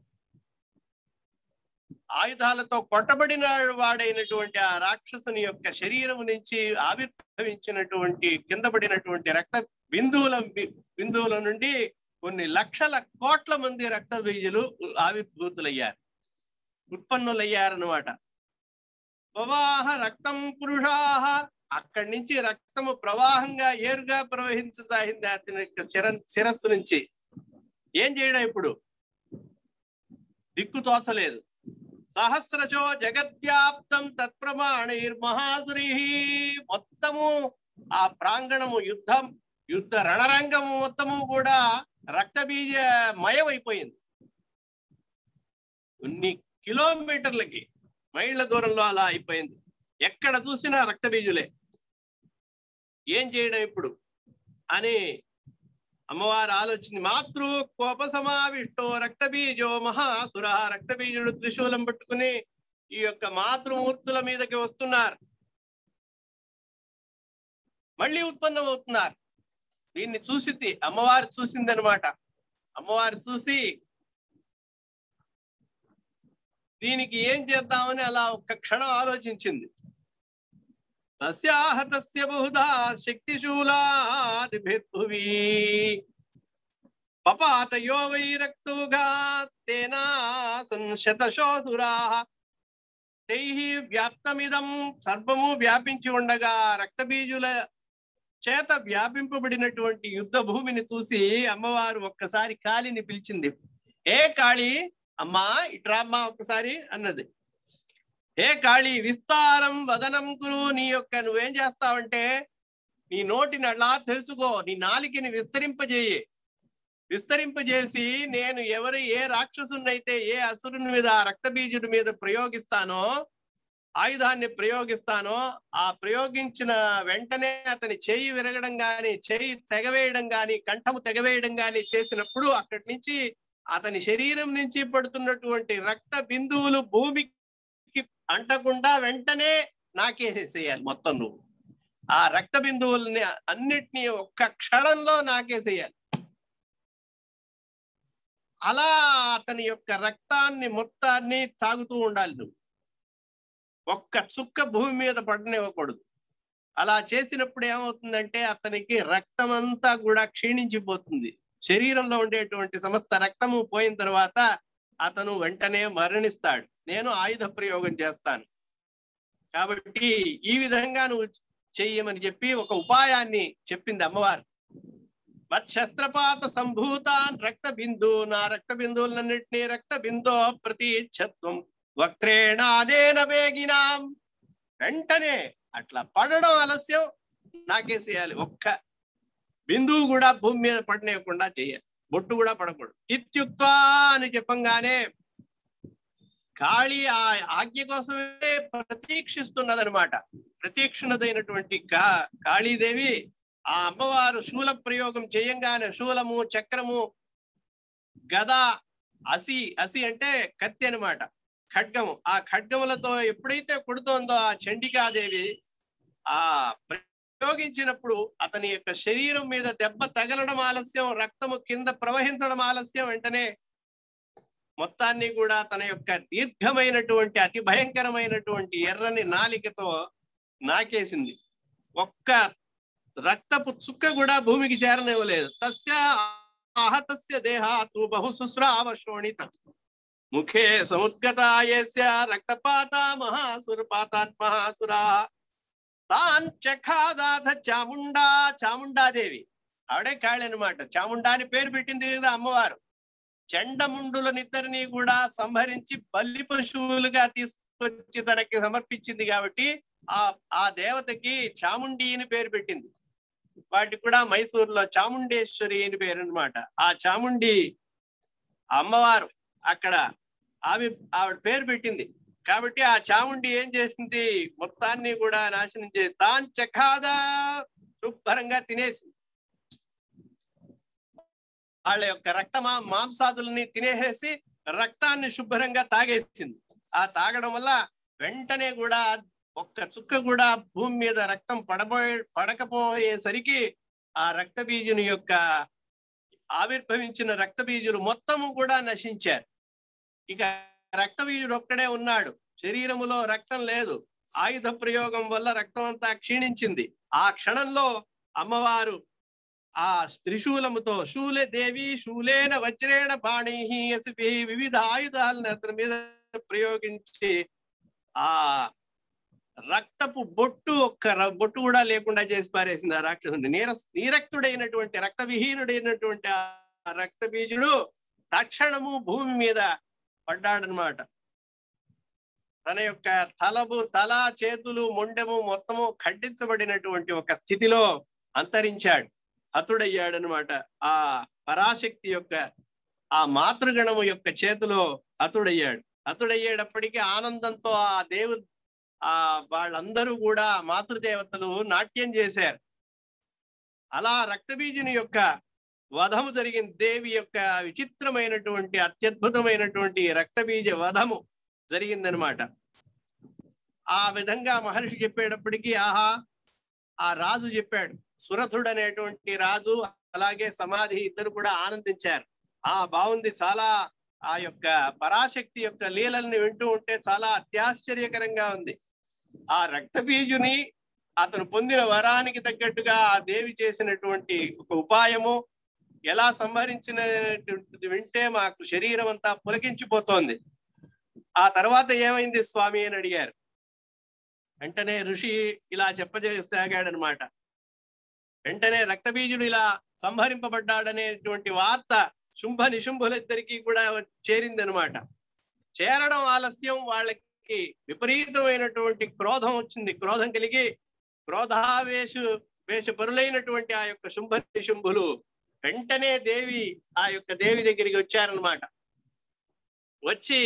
Speaker 2: ఆయుధాలతో కొట్టబడిన వాడైనటువంటి ఆ రాక్షసుని యొక్క శరీరం నుంచి ఆవిర్భవించినటువంటి కింద పడినటువంటి రక్త బిందువుల బిందువుల నుండి కొన్ని లక్షల కోట్ల మంది రక్త బీజులు ఆవిర్భూతులయ్యారు ఉత్పన్నులయ్యారనమాట ప్రవాహ రక్తం పురుషాహ అక్కడి నుంచి రక్తము ప్రవాహంగా ఏరుగా ప్రవహించసాగింది అతని యొక్క శిర శిరస్సు నుంచి ఏం చేయడం ఇప్పుడు దిక్కు తోచలేదు సహస్రజో జగద్వ్యాప్తం తత్ప్రమాణైర్మహాసురి మొత్తము ఆ ప్రాంగణము యుద్ధం యుద్ధ రణరంగము మొత్తము కూడా రక్తబీజ మయమైపోయింది కొన్ని కిలోమీటర్లకి మైళ్ళ దూరంలో అలా అయిపోయింది ఎక్కడ చూసినా రక్తబీజులే ఏం చేయడం ఇప్పుడు అని అమ్మవారు ఆలోచన మాతృ కోప సమావిష్టో రక్తబీజో మహాసుర రక్తబీజుడు త్రిశూలం పట్టుకుని ఈ యొక్క మాతృమూర్తుల మీదకి వస్తున్నారు మళ్ళీ ఉత్పన్నం అవుతున్నారు దీన్ని చూసింది అమ్మవారు చూసింది అనమాట అమ్మవారు చూసి దీనికి ఏం చేద్దామని అలా ఒక్క క్షణం ఆలోచించింది తస్యాహ తస్య బహుధా శక్తిశూలాదిభిర్భువి పపాతయో వై రక్తుగా తేనా సంశతశోసురా తైః వ్యాప్తమిదం సర్వము వ్యాపించి ఉండగా రక్తబీజుల చేత వ్యాపింపబడినటువంటి యుద్ధ భూమిని చూసి అమ్మవారు ఒక్కసారి కాళిని పిలిచింది ఏ కాళి అమ్మా ఇట్రామ్మా ఒక్కసారి అన్నది ఏ కాళి విస్తారం వదనం కురు నీ యొక్క నువ్వేం చేస్తావంటే నీ నోటిని అలా తెలుసుకో నీ నాలికని విస్తరింపజేయి విస్తరింపజేసి నేను ఎవరు ఏ రాక్షసునైతే ఏ అసురుని మీద ఆ రక్తబీజుడి మీద ప్రయోగిస్తానో ఆయుధాన్ని ప్రయోగిస్తానో ఆ ప్రయోగించిన వెంటనే అతని చేయి విరగడం గాని చేయి తెగవేయడం గాని కంఠము తెగవేయడం గాని చేసినప్పుడు అక్కడి నుంచి అతని శరీరం నుంచి పడుతున్నటువంటి రక్త బిందువులు భూమికి అంటకుండా వెంటనే నాకేసేయాలి మొత్తం నువ్వు ఆ రక్త బిందువుల్ని అన్నిటినీ ఒక్క క్షణంలో నాకేసేయాలి అలా అతని యొక్క రక్తాన్ని మొత్తాన్ని తాగుతూ ఉండాలి నువ్వు ఒక్క చుక్క భూమి మీద పడనివ్వకూడదు అలా చేసినప్పుడు ఏమవుతుందంటే అతనికి రక్తం అంతా కూడా క్షీణించిపోతుంది శరీరంలో ఉండేటువంటి సమస్త రక్తము పోయిన తర్వాత అతను వెంటనే మరణిస్తాడు నేను ఆయుధ ప్రయోగం చేస్తాను కాబట్టి ఈ విధంగా నువ్వు చెయ్యమని చెప్పి ఒక ఉపాయాన్ని చెప్పింది అమ్మవారు శస్త్రపాత సంభూతాన్ రక్త బిందు నా రక్త బిందువులన్నింటినీ రక్త బిందో ప్రతీచ్ఛత్వం వక్రేణానేన వేగినాం వెంటనే అట్లా పడడం ఆలస్యం నాకేసేయాలి ఒక్క బిందువు కూడా భూమి మీద పడనివ్వకుండా చేయాలి బొట్టు కూడా పడకూడదు ఇత్యుక్త అని చెప్పంగానే కాళీ ఆ ఆజ్ఞ కోసమే ప్రతీక్షిస్తున్నదనమాట ప్రతీక్షణదైనటువంటి కా కాళీదేవి ఆ అమ్మవారు శూల ప్రయోగం చేయంగానే శూలము చక్రము గద అసి అసి అంటే కత్తి అనమాట ఖడ్గము ఆ ఖడ్గములతో ఎప్పుడైతే కొడుతోందో ఆ చండికాదేవి ఆ ప్రయోగించినప్పుడు అతని యొక్క శరీరం మీద దెబ్బ తగలడం ఆలస్యం రక్తము కింద ప్రవహించడం ఆలస్యం వెంటనే మొత్తాన్ని కూడా తన యొక్క దీర్ఘమైనటువంటి అతి భయంకరమైనటువంటి ఎర్రని నాలికతో నాకేసింది ఒక్క రక్తపు చుక్క కూడా భూమికి చేరనివ్వలేదు తస్య ఆహతస్య దేహాతు బహు శుశ్రావ శోణిత ముఖే సముద్గతాయస్య రక్తపాత మహాసురపాతాన్ మహాసురా తాన్ చఖాదాధ చాముండా చాముండాదేవి ఆవిడే కాళి అనమాట చాముండా అని పేరు పెట్టింది కదా అమ్మవారు చండముండులనిద్దరిని కూడా సంహరించి బల్లి పశువులుగా తీసుకొచ్చి తనకి సమర్పించింది కాబట్టి ఆ ఆ దేవతకి చాముండి అని పేరు పెట్టింది వాటికి కూడా మైసూరులో చాముండేశ్వరి అని పేరు అనమాట ఆ చాముండి అమ్మవారు అక్కడ ఆమె ఆవిడ పేరు పెట్టింది కాబట్టి ఆ చాముండి ఏం చేసింది మొత్తాన్ని కూడా నాశనం చేసి తాన్ చఖాదా శుభ్రంగా తినేసింది వాళ్ళ యొక్క రక్త మా- మాంసాదుల్ని తినేసేసి రక్తాన్ని శుభ్రంగా తాగేసింది ఆ తాగడం వల్ల వెంటనే కూడా ఒక్క చుక్క కూడా భూమి మీద రక్తం పడబోయే పడకపోయేసరికి ఆ రక్త బీజుని యొక్క ఆవిర్భవించిన రక్త బీజులు మొత్తము కూడా నశించారు ఇక రక్త బీజుడు ఒక్కడే ఉన్నాడు శరీరములో రక్తం లేదు ఆయుధ ప్రయోగం వల్ల రక్తం అంతా క్షీణించింది ఆ క్షణంలో అమ్మవారు ఆ త్రిశూలముతో శూలే దేవి శూలేన వజ్రేణ బాణి వివిధ ఆయుధాలను అతని మీద ప్రయోగించి ఆ రక్తపు బొట్టు ఒక్క ర- బొట్టు కూడా లేకుండా చేసి పారేసింది ఆ రాక్షసుని నీర నీరక్తుడైనటువంటి రక్త విహీనుడైనటువంటి ఆ రక్త బీజుడు తక్షణము భూమి మీద పడ్డాడనమాట తన యొక్క తలము తల చేతులు మొండెము మొత్తము ఖండించబడినటువంటి ఒక స్థితిలో అంతరించాడు హతుడయ్యాడనమాట ఆ పరాశక్తి యొక్క ఆ మాతృగణము యొక్క చేతిలో హతుడయ్యాడు హతుడయ్యేటప్పటికీ ఆనందంతో ఆ దేవు ఆ వాళ్ళందరూ కూడా మాతృదేవతలు నాట్యం చేశారు అలా రక్తబీజుని యొక్క వధము జరిగింది దేవి యొక్క విచిత్రమైనటువంటి అత్యద్భుతమైనటువంటి రక్తబీజ వధము జరిగిందనమాట ఆ విధంగా మహర్షి చెప్పేటప్పటికీ ఆహా ఆ రాజు చెప్పాడు సురథుడు అనేటువంటి రాజు అలాగే సమాధి ఇద్దరు కూడా ఆనందించారు ఆ బాగుంది చాలా ఆ యొక్క పరాశక్తి యొక్క లీలల్ని వింటూ ఉంటే చాలా అత్యాశ్చర్యకరంగా ఉంది ఆ రక్తబీజుని అతను పొందిన వరానికి తగ్గట్టుగా ఆ దేవి చేసినటువంటి ఒక ఉపాయము ఎలా సంహరించినటువంటిది వింటే మాకు శరీరం అంతా పులకించిపోతోంది ఆ తర్వాత ఏమైంది స్వామి అని అడిగారు వెంటనే ఋషి ఇలా చెప్పజేసాగాడనమాట వెంటనే రక్తబీజుడు ఇలా సంహరింపబడ్డాడనేటువంటి వార్త శుంభ నిశుంభులిద్దరికీ కూడా చేరిందనమాట చేరడం ఆలస్యం వాళ్ళకి విపరీతమైనటువంటి క్రోధం వచ్చింది క్రోధం కలిగి క్రోధావేశు వేషపరులైనటువంటి ఆ యొక్క శుంభ నిశుంభులు వెంటనే దేవి ఆ యొక్క దేవి దగ్గరికి వచ్చారనమాట వచ్చి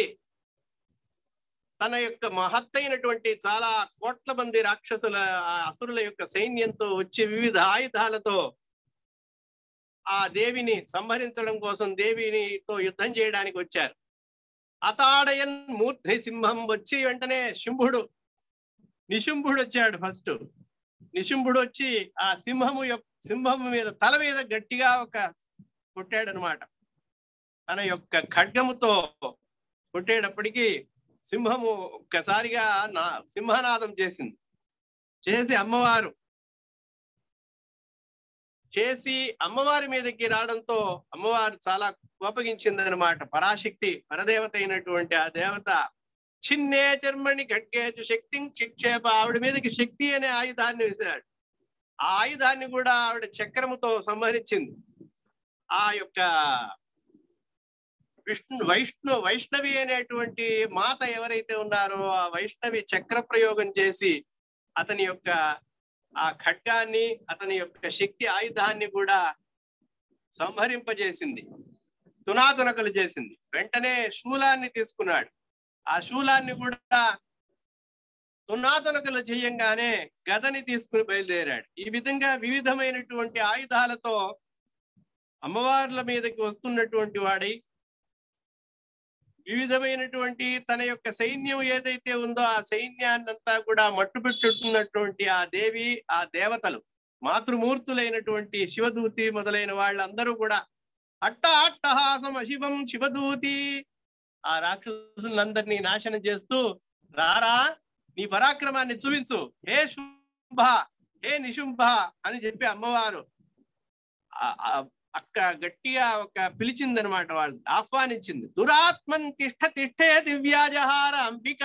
Speaker 2: తన యొక్క మహత్తైనటువంటి చాలా కోట్ల మంది రాక్షసుల ఆ అసురుల యొక్క సైన్యంతో వచ్చి వివిధ ఆయుధాలతో ఆ దేవిని సంహరించడం కోసం దేవినితో యుద్ధం చేయడానికి వచ్చారు అతాడయన్ మూర్ధి సింహం వచ్చి వెంటనే శుంభుడు నిశుంభుడు వచ్చాడు ఫస్ట్ నిశుంభుడు వచ్చి ఆ సింహము యొక్క సింహం మీద తల మీద గట్టిగా ఒక కొట్టాడు అనమాట తన యొక్క ఖడ్గముతో కొట్టేటప్పటికి సింహము ఒక్కసారిగా నా సింహనాదం చేసింది చేసి అమ్మవారు చేసి అమ్మవారి మీదకి రావడంతో అమ్మవారు చాలా కోపగించింది అనమాట పరాశక్తి పరదేవత అయినటువంటి ఆ దేవత చిన్నే చర్మణి ఖడ్గేజు శక్తి చిక్షేప ఆవిడ మీదకి శక్తి అనే ఆయుధాన్ని విసిరాడు ఆ ఆయుధాన్ని కూడా ఆవిడ చక్రముతో సంహరించింది ఆ యొక్క విష్ణు వైష్ణు వైష్ణవి అనేటువంటి మాత ఎవరైతే ఉన్నారో ఆ వైష్ణవి చక్ర ప్రయోగం చేసి అతని యొక్క ఆ ఖడ్గాన్ని అతని యొక్క శక్తి ఆయుధాన్ని కూడా సంహరింపజేసింది తునాతునకలు చేసింది వెంటనే శూలాన్ని తీసుకున్నాడు ఆ శూలాన్ని కూడా తునాతునకలు చేయంగానే గదని తీసుకుని బయలుదేరాడు ఈ విధంగా వివిధమైనటువంటి ఆయుధాలతో అమ్మవార్ల మీదకి వస్తున్నటువంటి వాడై వివిధమైనటువంటి తన యొక్క సైన్యం ఏదైతే ఉందో ఆ సైన్యాన్నంతా కూడా మట్టుపెట్టుతున్నటువంటి ఆ దేవి ఆ దేవతలు మాతృమూర్తులైనటువంటి శివదూతి మొదలైన వాళ్ళందరూ కూడా అట్ట అట్టహాసం అశివం శివదూతి ఆ రాక్షసులందరినీ నాశనం చేస్తూ రారా నీ పరాక్రమాన్ని చూపించు హే శుభ హే నిశుంభ అని చెప్పి అమ్మవారు ఆ- ఆ అక్క గట్టిగా ఒక పిలిచిందనమాట వాళ్ళు ఆహ్వానించింది దురాత్మన్ తిష్ట తిష్టే దివ్యాజహార అంబిక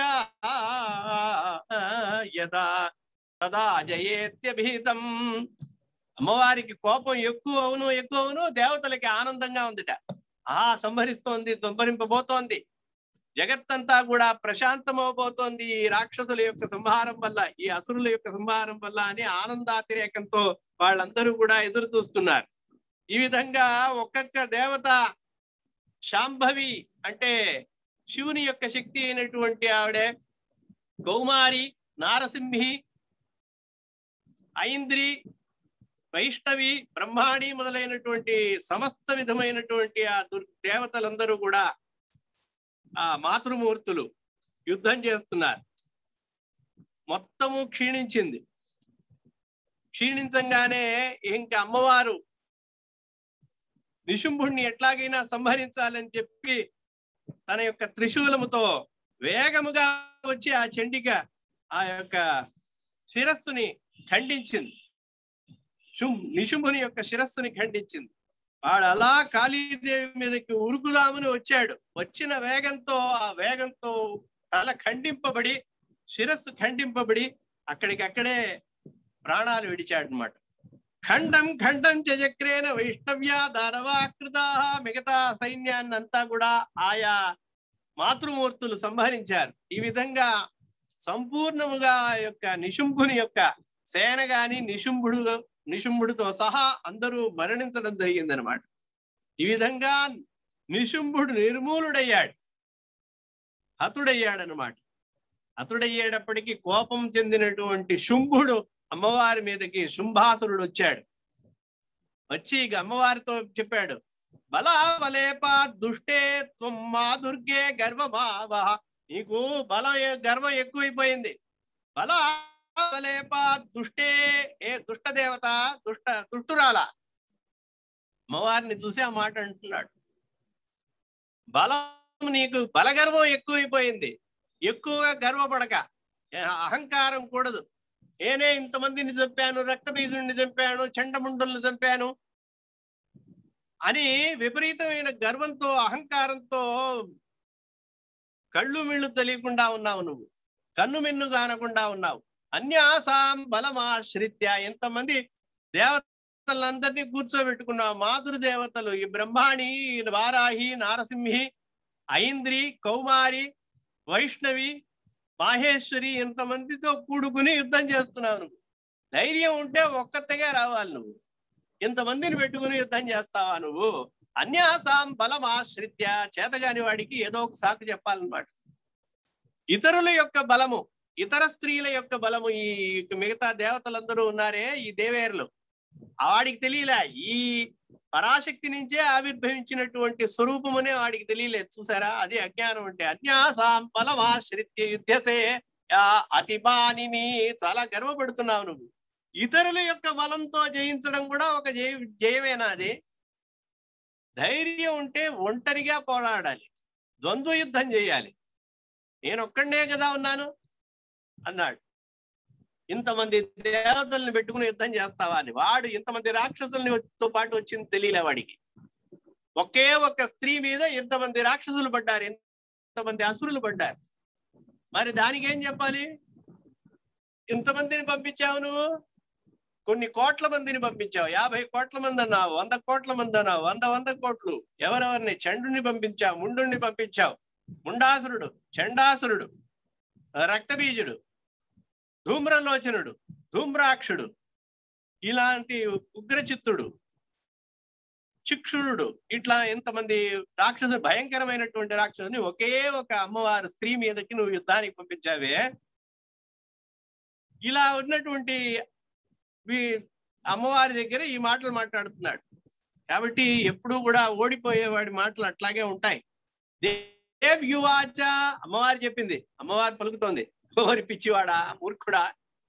Speaker 2: యదా తదా జయేత్యభీతం అమ్మవారికి కోపం ఎక్కువ అవును ఎక్కువ అవును దేవతలకి ఆనందంగా ఉందిట ఆ సంహరిస్తోంది సంహరింపబోతోంది జగత్తంతా కూడా ప్రశాంతమవబోతోంది ఈ రాక్షసుల యొక్క సంహారం వల్ల ఈ అసురుల యొక్క సంహారం వల్ల అని ఆనందాతిరేకంతో వాళ్ళందరూ కూడా ఎదురు చూస్తున్నారు ఈ విధంగా ఒక్కొక్క దేవత శాంభవి అంటే శివుని యొక్క శక్తి అయినటువంటి ఆవిడే కౌమారి నారసింహి ఐంద్రి వైష్ణవి బ్రహ్మాణి మొదలైనటువంటి సమస్త విధమైనటువంటి ఆ దుర్ దేవతలందరూ కూడా ఆ మాతృమూర్తులు యుద్ధం చేస్తున్నారు మొత్తము క్షీణించింది క్షీణించంగానే ఇంకా అమ్మవారు నిశుంభుణ్ణి ఎట్లాగైనా సంహరించాలని చెప్పి తన యొక్క త్రిశూలముతో వేగముగా వచ్చి ఆ చండిక ఆ యొక్క శిరస్సుని ఖండించింది శుం నిశుంభుని యొక్క శిరస్సుని ఖండించింది వాడు అలా కాళీదేవి మీదకి ఉరుకుదామని వచ్చాడు వచ్చిన వేగంతో ఆ వేగంతో తల ఖండింపబడి శిరస్సు ఖండింపబడి అక్కడికక్కడే ప్రాణాలు విడిచాడు అనమాట ఖండం ఖండం చక్రేన వైష్ణవ్య దానవాకృత మిగతా సైన్యాన్ని అంతా కూడా ఆయా మాతృమూర్తులు సంహరించారు ఈ విధంగా సంపూర్ణముగా ఆ యొక్క నిశుంభుని యొక్క సేన గాని నిశుంభుడు నిశుంభుడితో సహా అందరూ మరణించడం జరిగిందనమాట ఈ విధంగా నిశుంభుడు నిర్మూలుడయ్యాడు హతుడయ్యాడనమాట హతుడయ్యేటప్పటికి కోపం చెందినటువంటి శుంభుడు అమ్మవారి మీదకి శుంభాసురుడు వచ్చాడు వచ్చి ఇక అమ్మవారితో చెప్పాడు బలా బలేపా దుష్టే త్వం మా దుర్గే గర్వమావహ నీకు బలం ఎ- గర్వం ఎక్కువైపోయింది బలా బలేపా దుష్టే ఏ దుష్ట దేవత దుష్ట దుష్టురాల అమ్మవారిని చూసి ఆ మాట అంటున్నాడు బలం నీకు బలగర్వం ఎక్కువైపోయింది ఎక్కువగా గర్వపడక ఏ అహంకారం కూడదు నేనే ఇంతమందిని చంపాను రక్తబీజుడిని చంపాను చండముండుల్ని చంపాను అని విపరీతమైన గర్వంతో అహంకారంతో కళ్ళు మిళ్ళు తెలియకుండా ఉన్నావు నువ్వు కన్ను మిన్ను కానకుండా ఉన్నావు అన్యాసాం బలమాశ్రిత్య ఎంతమంది దేవతలందరినీ కూర్చోబెట్టుకున్నావు మాతృ దేవతలు ఈ బ్రహ్మాణి ఈ వారాహి నారసింహి ఐంద్రి కౌమారి వైష్ణవి మాహేశ్వరి ఇంతమందితో కూడుకుని యుద్ధం చేస్తున్నావు నువ్వు ధైర్యం ఉంటే ఒక్కతగా రావాలి నువ్వు ఇంతమందిని పెట్టుకుని యుద్ధం చేస్తావా నువ్వు అన్యాసాం బలం ఆశ్రిత్య చేతగాని వాడికి ఏదో ఒక సాకు చెప్పాలన్నమాట ఇతరుల యొక్క బలము ఇతర స్త్రీల యొక్క బలము ఈ మిగతా దేవతలందరూ ఉన్నారే ఈ దేవేరులు ఆ వాడికి తెలియలే ఈ పరాశక్తి నుంచే ఆవిర్భవించినటువంటి స్వరూపమనే వాడికి తెలియలేదు చూసారా అది అజ్ఞానం అంటే అన్యాసాం బలమాశ్రిత్య యుద్ధసే యా అతిబానిని చాలా గర్వపడుతున్నావు నువ్వు ఇతరుల యొక్క బలంతో జయించడం కూడా ఒక జయ జయమేనా అది ధైర్యం ఉంటే ఒంటరిగా పోరాడాలి ద్వంద్వ యుద్ధం చేయాలి నేను ఒక్కడనే కదా ఉన్నాను అన్నాడు ఇంతమంది దేవతల్ని పెట్టుకుని యుద్ధం చేస్తావా అని వాడు ఇంతమంది రాక్షసుల్ని తో పాటు వచ్చింది తెలియలే వాడికి ఒకే ఒక్క స్త్రీ మీద ఇంతమంది రాక్షసులు పడ్డారు ఇంతమంది అసురులు పడ్డారు మరి దానికి ఏం చెప్పాలి ఇంతమందిని పంపించావు నువ్వు కొన్ని కోట్ల మందిని పంపించావు యాభై కోట్ల మంది అన్నావు వంద కోట్ల మంది అన్నావు వంద వంద కోట్లు ఎవరెవరిని చండుని పంపించావు ముండుని పంపించావు ముండాసురుడు చండాసురుడు రక్తబీజుడు ధూమ్రలోచనుడు ధూమ్రాక్షుడు ఇలాంటి ఉగ్రచిత్తుడు చిక్షుడు ఇట్లా ఎంతమంది రాక్షసు భయంకరమైనటువంటి రాక్షసుని ఒకే ఒక అమ్మవారి స్త్రీ మీదకి నువ్వు యుద్ధానికి పంపించావే ఇలా ఉన్నటువంటి వీ- అమ్మవారి దగ్గర ఈ మాటలు మాట్లాడుతున్నాడు కాబట్టి ఎప్పుడూ కూడా ఓడిపోయేవాడి మాటలు అట్లాగే ఉంటాయి దేవ్ యువాచ అమ్మవారు చెప్పింది అమ్మవారు పలుకుతోంది ఓరి పిచ్చివాడా మూర్ఖుడా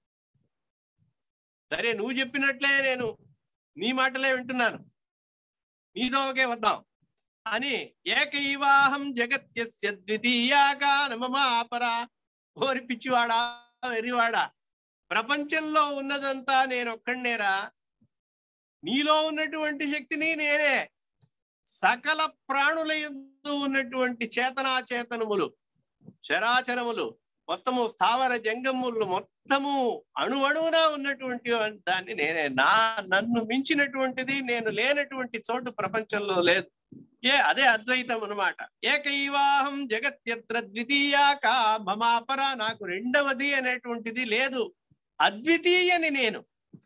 Speaker 2: సరే నువ్వు చెప్పినట్లే నేను నీ మాటలే వింటున్నాను నీతో ఒకే వద్దాం అని ఏకైవాహం జగత్యస్య ద్వితీయాగా నమమాపరా ఓరి పిచ్చివాడా వెర్రివాడా ప్రపంచంలో ఉన్నదంతా నేను ఒక్కడినేరా నీలో ఉన్నటువంటి శక్తిని నేనే సకల ప్రాణుల యందు ఉన్నటువంటి చేతనాచేతనములు చరాచరములు మొత్తము స్థావర జంగములు మొత్తము అణువణువునా ఉన్నటువంటి దాన్ని నేనే నా నన్ను మించినటువంటిది నేను లేనటువంటి చోటు ప్రపంచంలో లేదు ఏ అదే అద్వైతం అనమాట ఏకైవాహం జగత్యత్ర ద్వితీయాక మమాపర నాకు రెండవది అనేటువంటిది లేదు అద్వితీయని నేను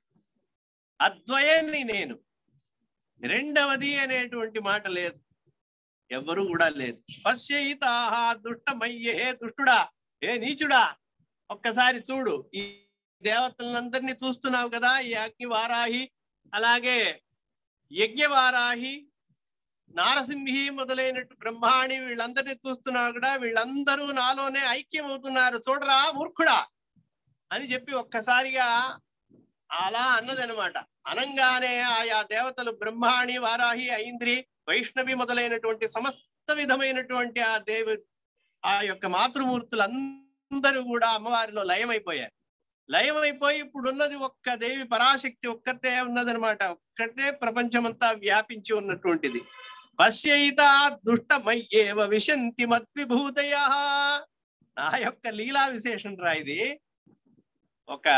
Speaker 2: అద్వయని నేను రెండవది అనేటువంటి మాట లేదు ఎవరు కూడా లేదు పశ్యయితాహ దుష్టమయ్యే హే దుష్టుడా ఏ నీచుడా ఒక్కసారి చూడు ఈ దేవతలందరినీ చూస్తున్నావు కదా ఈ అగ్ని వారాహి అలాగే యజ్ఞ వారాహి నారసింహి మొదలైనట్టు బ్రహ్మాణి వీళ్ళందరినీ చూస్తున్నావు కూడా వీళ్ళందరూ నాలోనే ఐక్యం అవుతున్నారు చూడరా మూర్ఖుడా అని చెప్పి ఒక్కసారిగా అలా అన్నదనమాట అనంగానే ఆయా దేవతలు బ్రహ్మాణి వారాహి ఐంద్రి వైష్ణవి మొదలైనటువంటి సమస్త విధమైనటువంటి ఆ దేవి ఆ యొక్క మాతృమూర్తులు అందరూ కూడా అమ్మవారిలో లయమైపోయారు లయమైపోయి ఇప్పుడు ఉన్నది ఒక్క దేవి పరాశక్తి ఒక్కతే ఉన్నదనమాట ఒక్కటే ప్రపంచమంతా వ్యాపించి ఉన్నటువంటిది పశ్యయిత దుష్టమయ్యేవ విశంతి మద్విభూతయ నా యొక్క లీలా విశేషం రా ఇది ఒక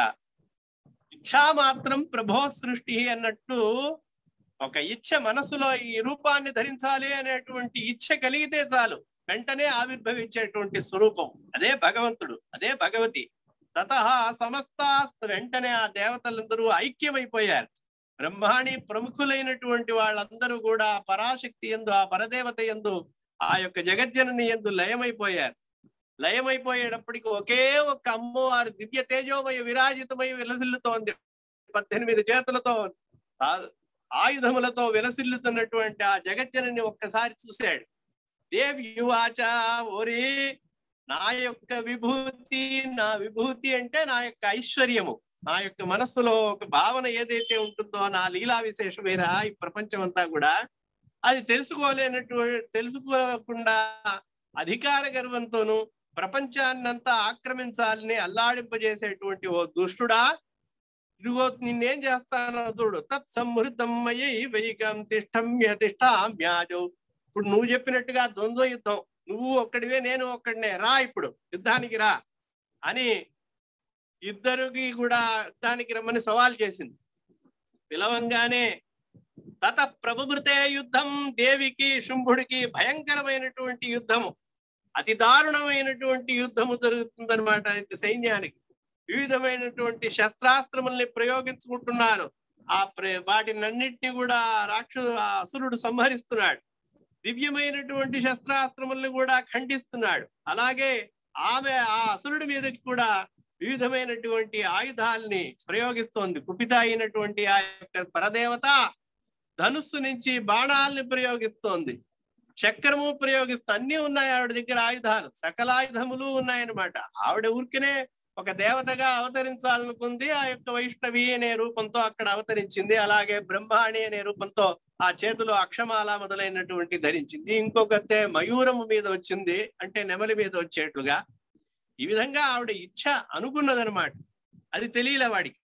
Speaker 2: ఇచ్ఛా మాత్రం ప్రభో సృష్టి అన్నట్టు ఒక ఇచ్ఛ మనసులో ఈ రూపాన్ని ధరించాలి అనేటువంటి ఇచ్ఛ కలిగితే చాలు వెంటనే ఆవిర్భవించేటువంటి స్వరూపం అదే భగవంతుడు అదే భగవతి తత సమస్తాస్త వెంటనే ఆ దేవతలందరూ ఐక్యమైపోయారు బ్రహ్మాణి ప్రముఖులైనటువంటి వాళ్ళందరూ కూడా పరాశక్తి ఎందు ఆ పరదేవత ఎందు ఆ యొక్క జగజ్జనని ఎందు లయమైపోయారు లయమైపోయేటప్పటికి ఒకే ఒక్క అమ్మవారు దివ్య తేజోమయ విరాజితమై విలసిల్లుతోంది పద్దెనిమిది చేతులతో ఆ- ఆయుధములతో విలసిల్లుతున్నటువంటి ఆ జగజ్జనని ఒక్కసారి చూశాడు దేవి యువాచ ఓరి నా యొక్క విభూతి నా విభూతి అంటే నా యొక్క ఐశ్వర్యము నా యొక్క మనస్సులో ఒక భావన ఏదైతే ఉంటుందో నా లీలా విశేషమేరా ఈ ప్రపంచం అంతా కూడా అది తెలుసుకోలేనటువంటి తెలుసుకోకుండా అధికార గర్వంతోనూ ప్రపంచాన్నంతా ఆక్రమించాలని అల్లాడింపజేసేటువంటి ఓ దుష్టుడా ఇదిగో నిన్నేం చేస్తానో చూడు తత్ సమృద్ధం మయి వైకం తిష్టమ్య తిష్టామ్యాజు ఇప్పుడు నువ్వు చెప్పినట్టుగా ద్వంద్వ యుద్ధం నువ్వు ఒక్కడివే నేను ఒక్కడినే రా ఇప్పుడు యుద్ధానికి రా అని ఇద్దరికి కూడా యుద్ధానికి రమ్మని సవాల్ చేసింది పిలవంగానే తత ప్రభుభృతే యుద్ధం దేవికి శుంభుడికి భయంకరమైనటువంటి యుద్ధము అతి దారుణమైనటువంటి యుద్ధము జరుగుతుందన్నమాట ఇది సైన్యానికి వివిధమైనటువంటి శస్త్రాస్త్రముల్ని ప్రయోగించుకుంటున్నారు ఆ ప్ర వాటినన్నిటిని కూడా రాక్షు ఆ అసురుడు సంహరిస్తున్నాడు దివ్యమైనటువంటి శస్త్రాస్త్రముల్ని కూడా ఖండిస్తున్నాడు అలాగే ఆమె ఆ అసురుడి మీదకి కూడా వివిధమైనటువంటి ఆయుధాలని ప్రయోగిస్తోంది కుపిత అయినటువంటి ఆ యొక్క పరదేవత ధనుస్సు నుంచి బాణాలని ప్రయోగిస్తోంది చక్రము ప్రయోగిస్తూ అన్ని ఉన్నాయి ఆవిడ దగ్గర ఆయుధాలు సకల ఆయుధములు ఉన్నాయన్నమాట ఆవిడ ఊరికనే ఒక దేవతగా అవతరించాలనుకుంది ఆ యొక్క వైష్ణవి అనే రూపంతో అక్కడ అవతరించింది అలాగే బ్రహ్మాణి అనే రూపంతో ఆ చేతిలో అక్షమాల మొదలైనటువంటి ధరించింది ఇంకొకతే మయూరము మీద వచ్చింది అంటే నెమలి మీద వచ్చేట్లుగా ఈ విధంగా ఆవిడ ఇచ్ఛ అనుకున్నదనమాట అది తెలియలే వాడికి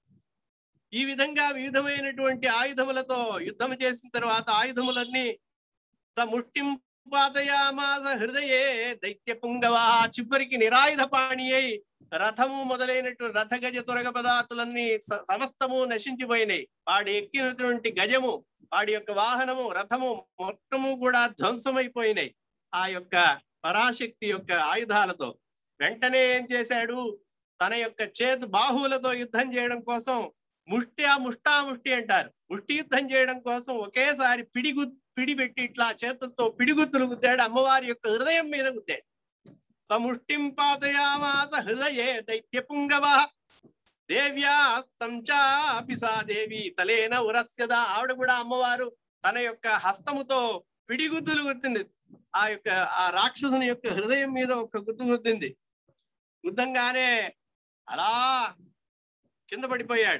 Speaker 2: ఈ విధంగా వివిధమైనటువంటి ఆయుధములతో యుద్ధం చేసిన తర్వాత ఆయుధములన్నీ ముష్టిం పాతయామాస హృదయే దైత్య పుంగవ చివరికి నిరాయుధ పాణి అయి రథము మొదలైనటు రథ గజ తురగ పదార్థులన్నీ స- సమస్తము నశించిపోయినాయి వాడు ఎక్కినటువంటి గజము వాడి యొక్క వాహనము రథము మొత్తము కూడా ధ్వంసమైపోయినాయి ఆ యొక్క పరాశక్తి యొక్క ఆయుధాలతో వెంటనే ఏం చేశాడు తన యొక్క చేతు బాహువులతో యుద్ధం చేయడం కోసం ముష్టి ఆ ముష్టాముష్టి అంటారు ముష్టి యుద్ధం చేయడం కోసం ఒకేసారి పిడిగు పిడి పెట్టి ఇట్లా చేతులతో పిడిగుద్దులు గుద్దాడు అమ్మవారి యొక్క హృదయం మీద గుద్దాడు సముష్టిం పాతయామాస హృదయే దైత్య పుంగవ దేవ్యాస్తం చాపి సా దేవి తలేన ఉరస్యద ఆవిడ కూడా అమ్మవారు తన యొక్క హస్తముతో పిడిగుద్దులు గుర్తింది ఆ యొక్క ఆ రాక్షసుని యొక్క హృదయం మీద ఒక గుద్దు గుద్దింది గుద్దంగానే అలా కింద పడిపోయాడు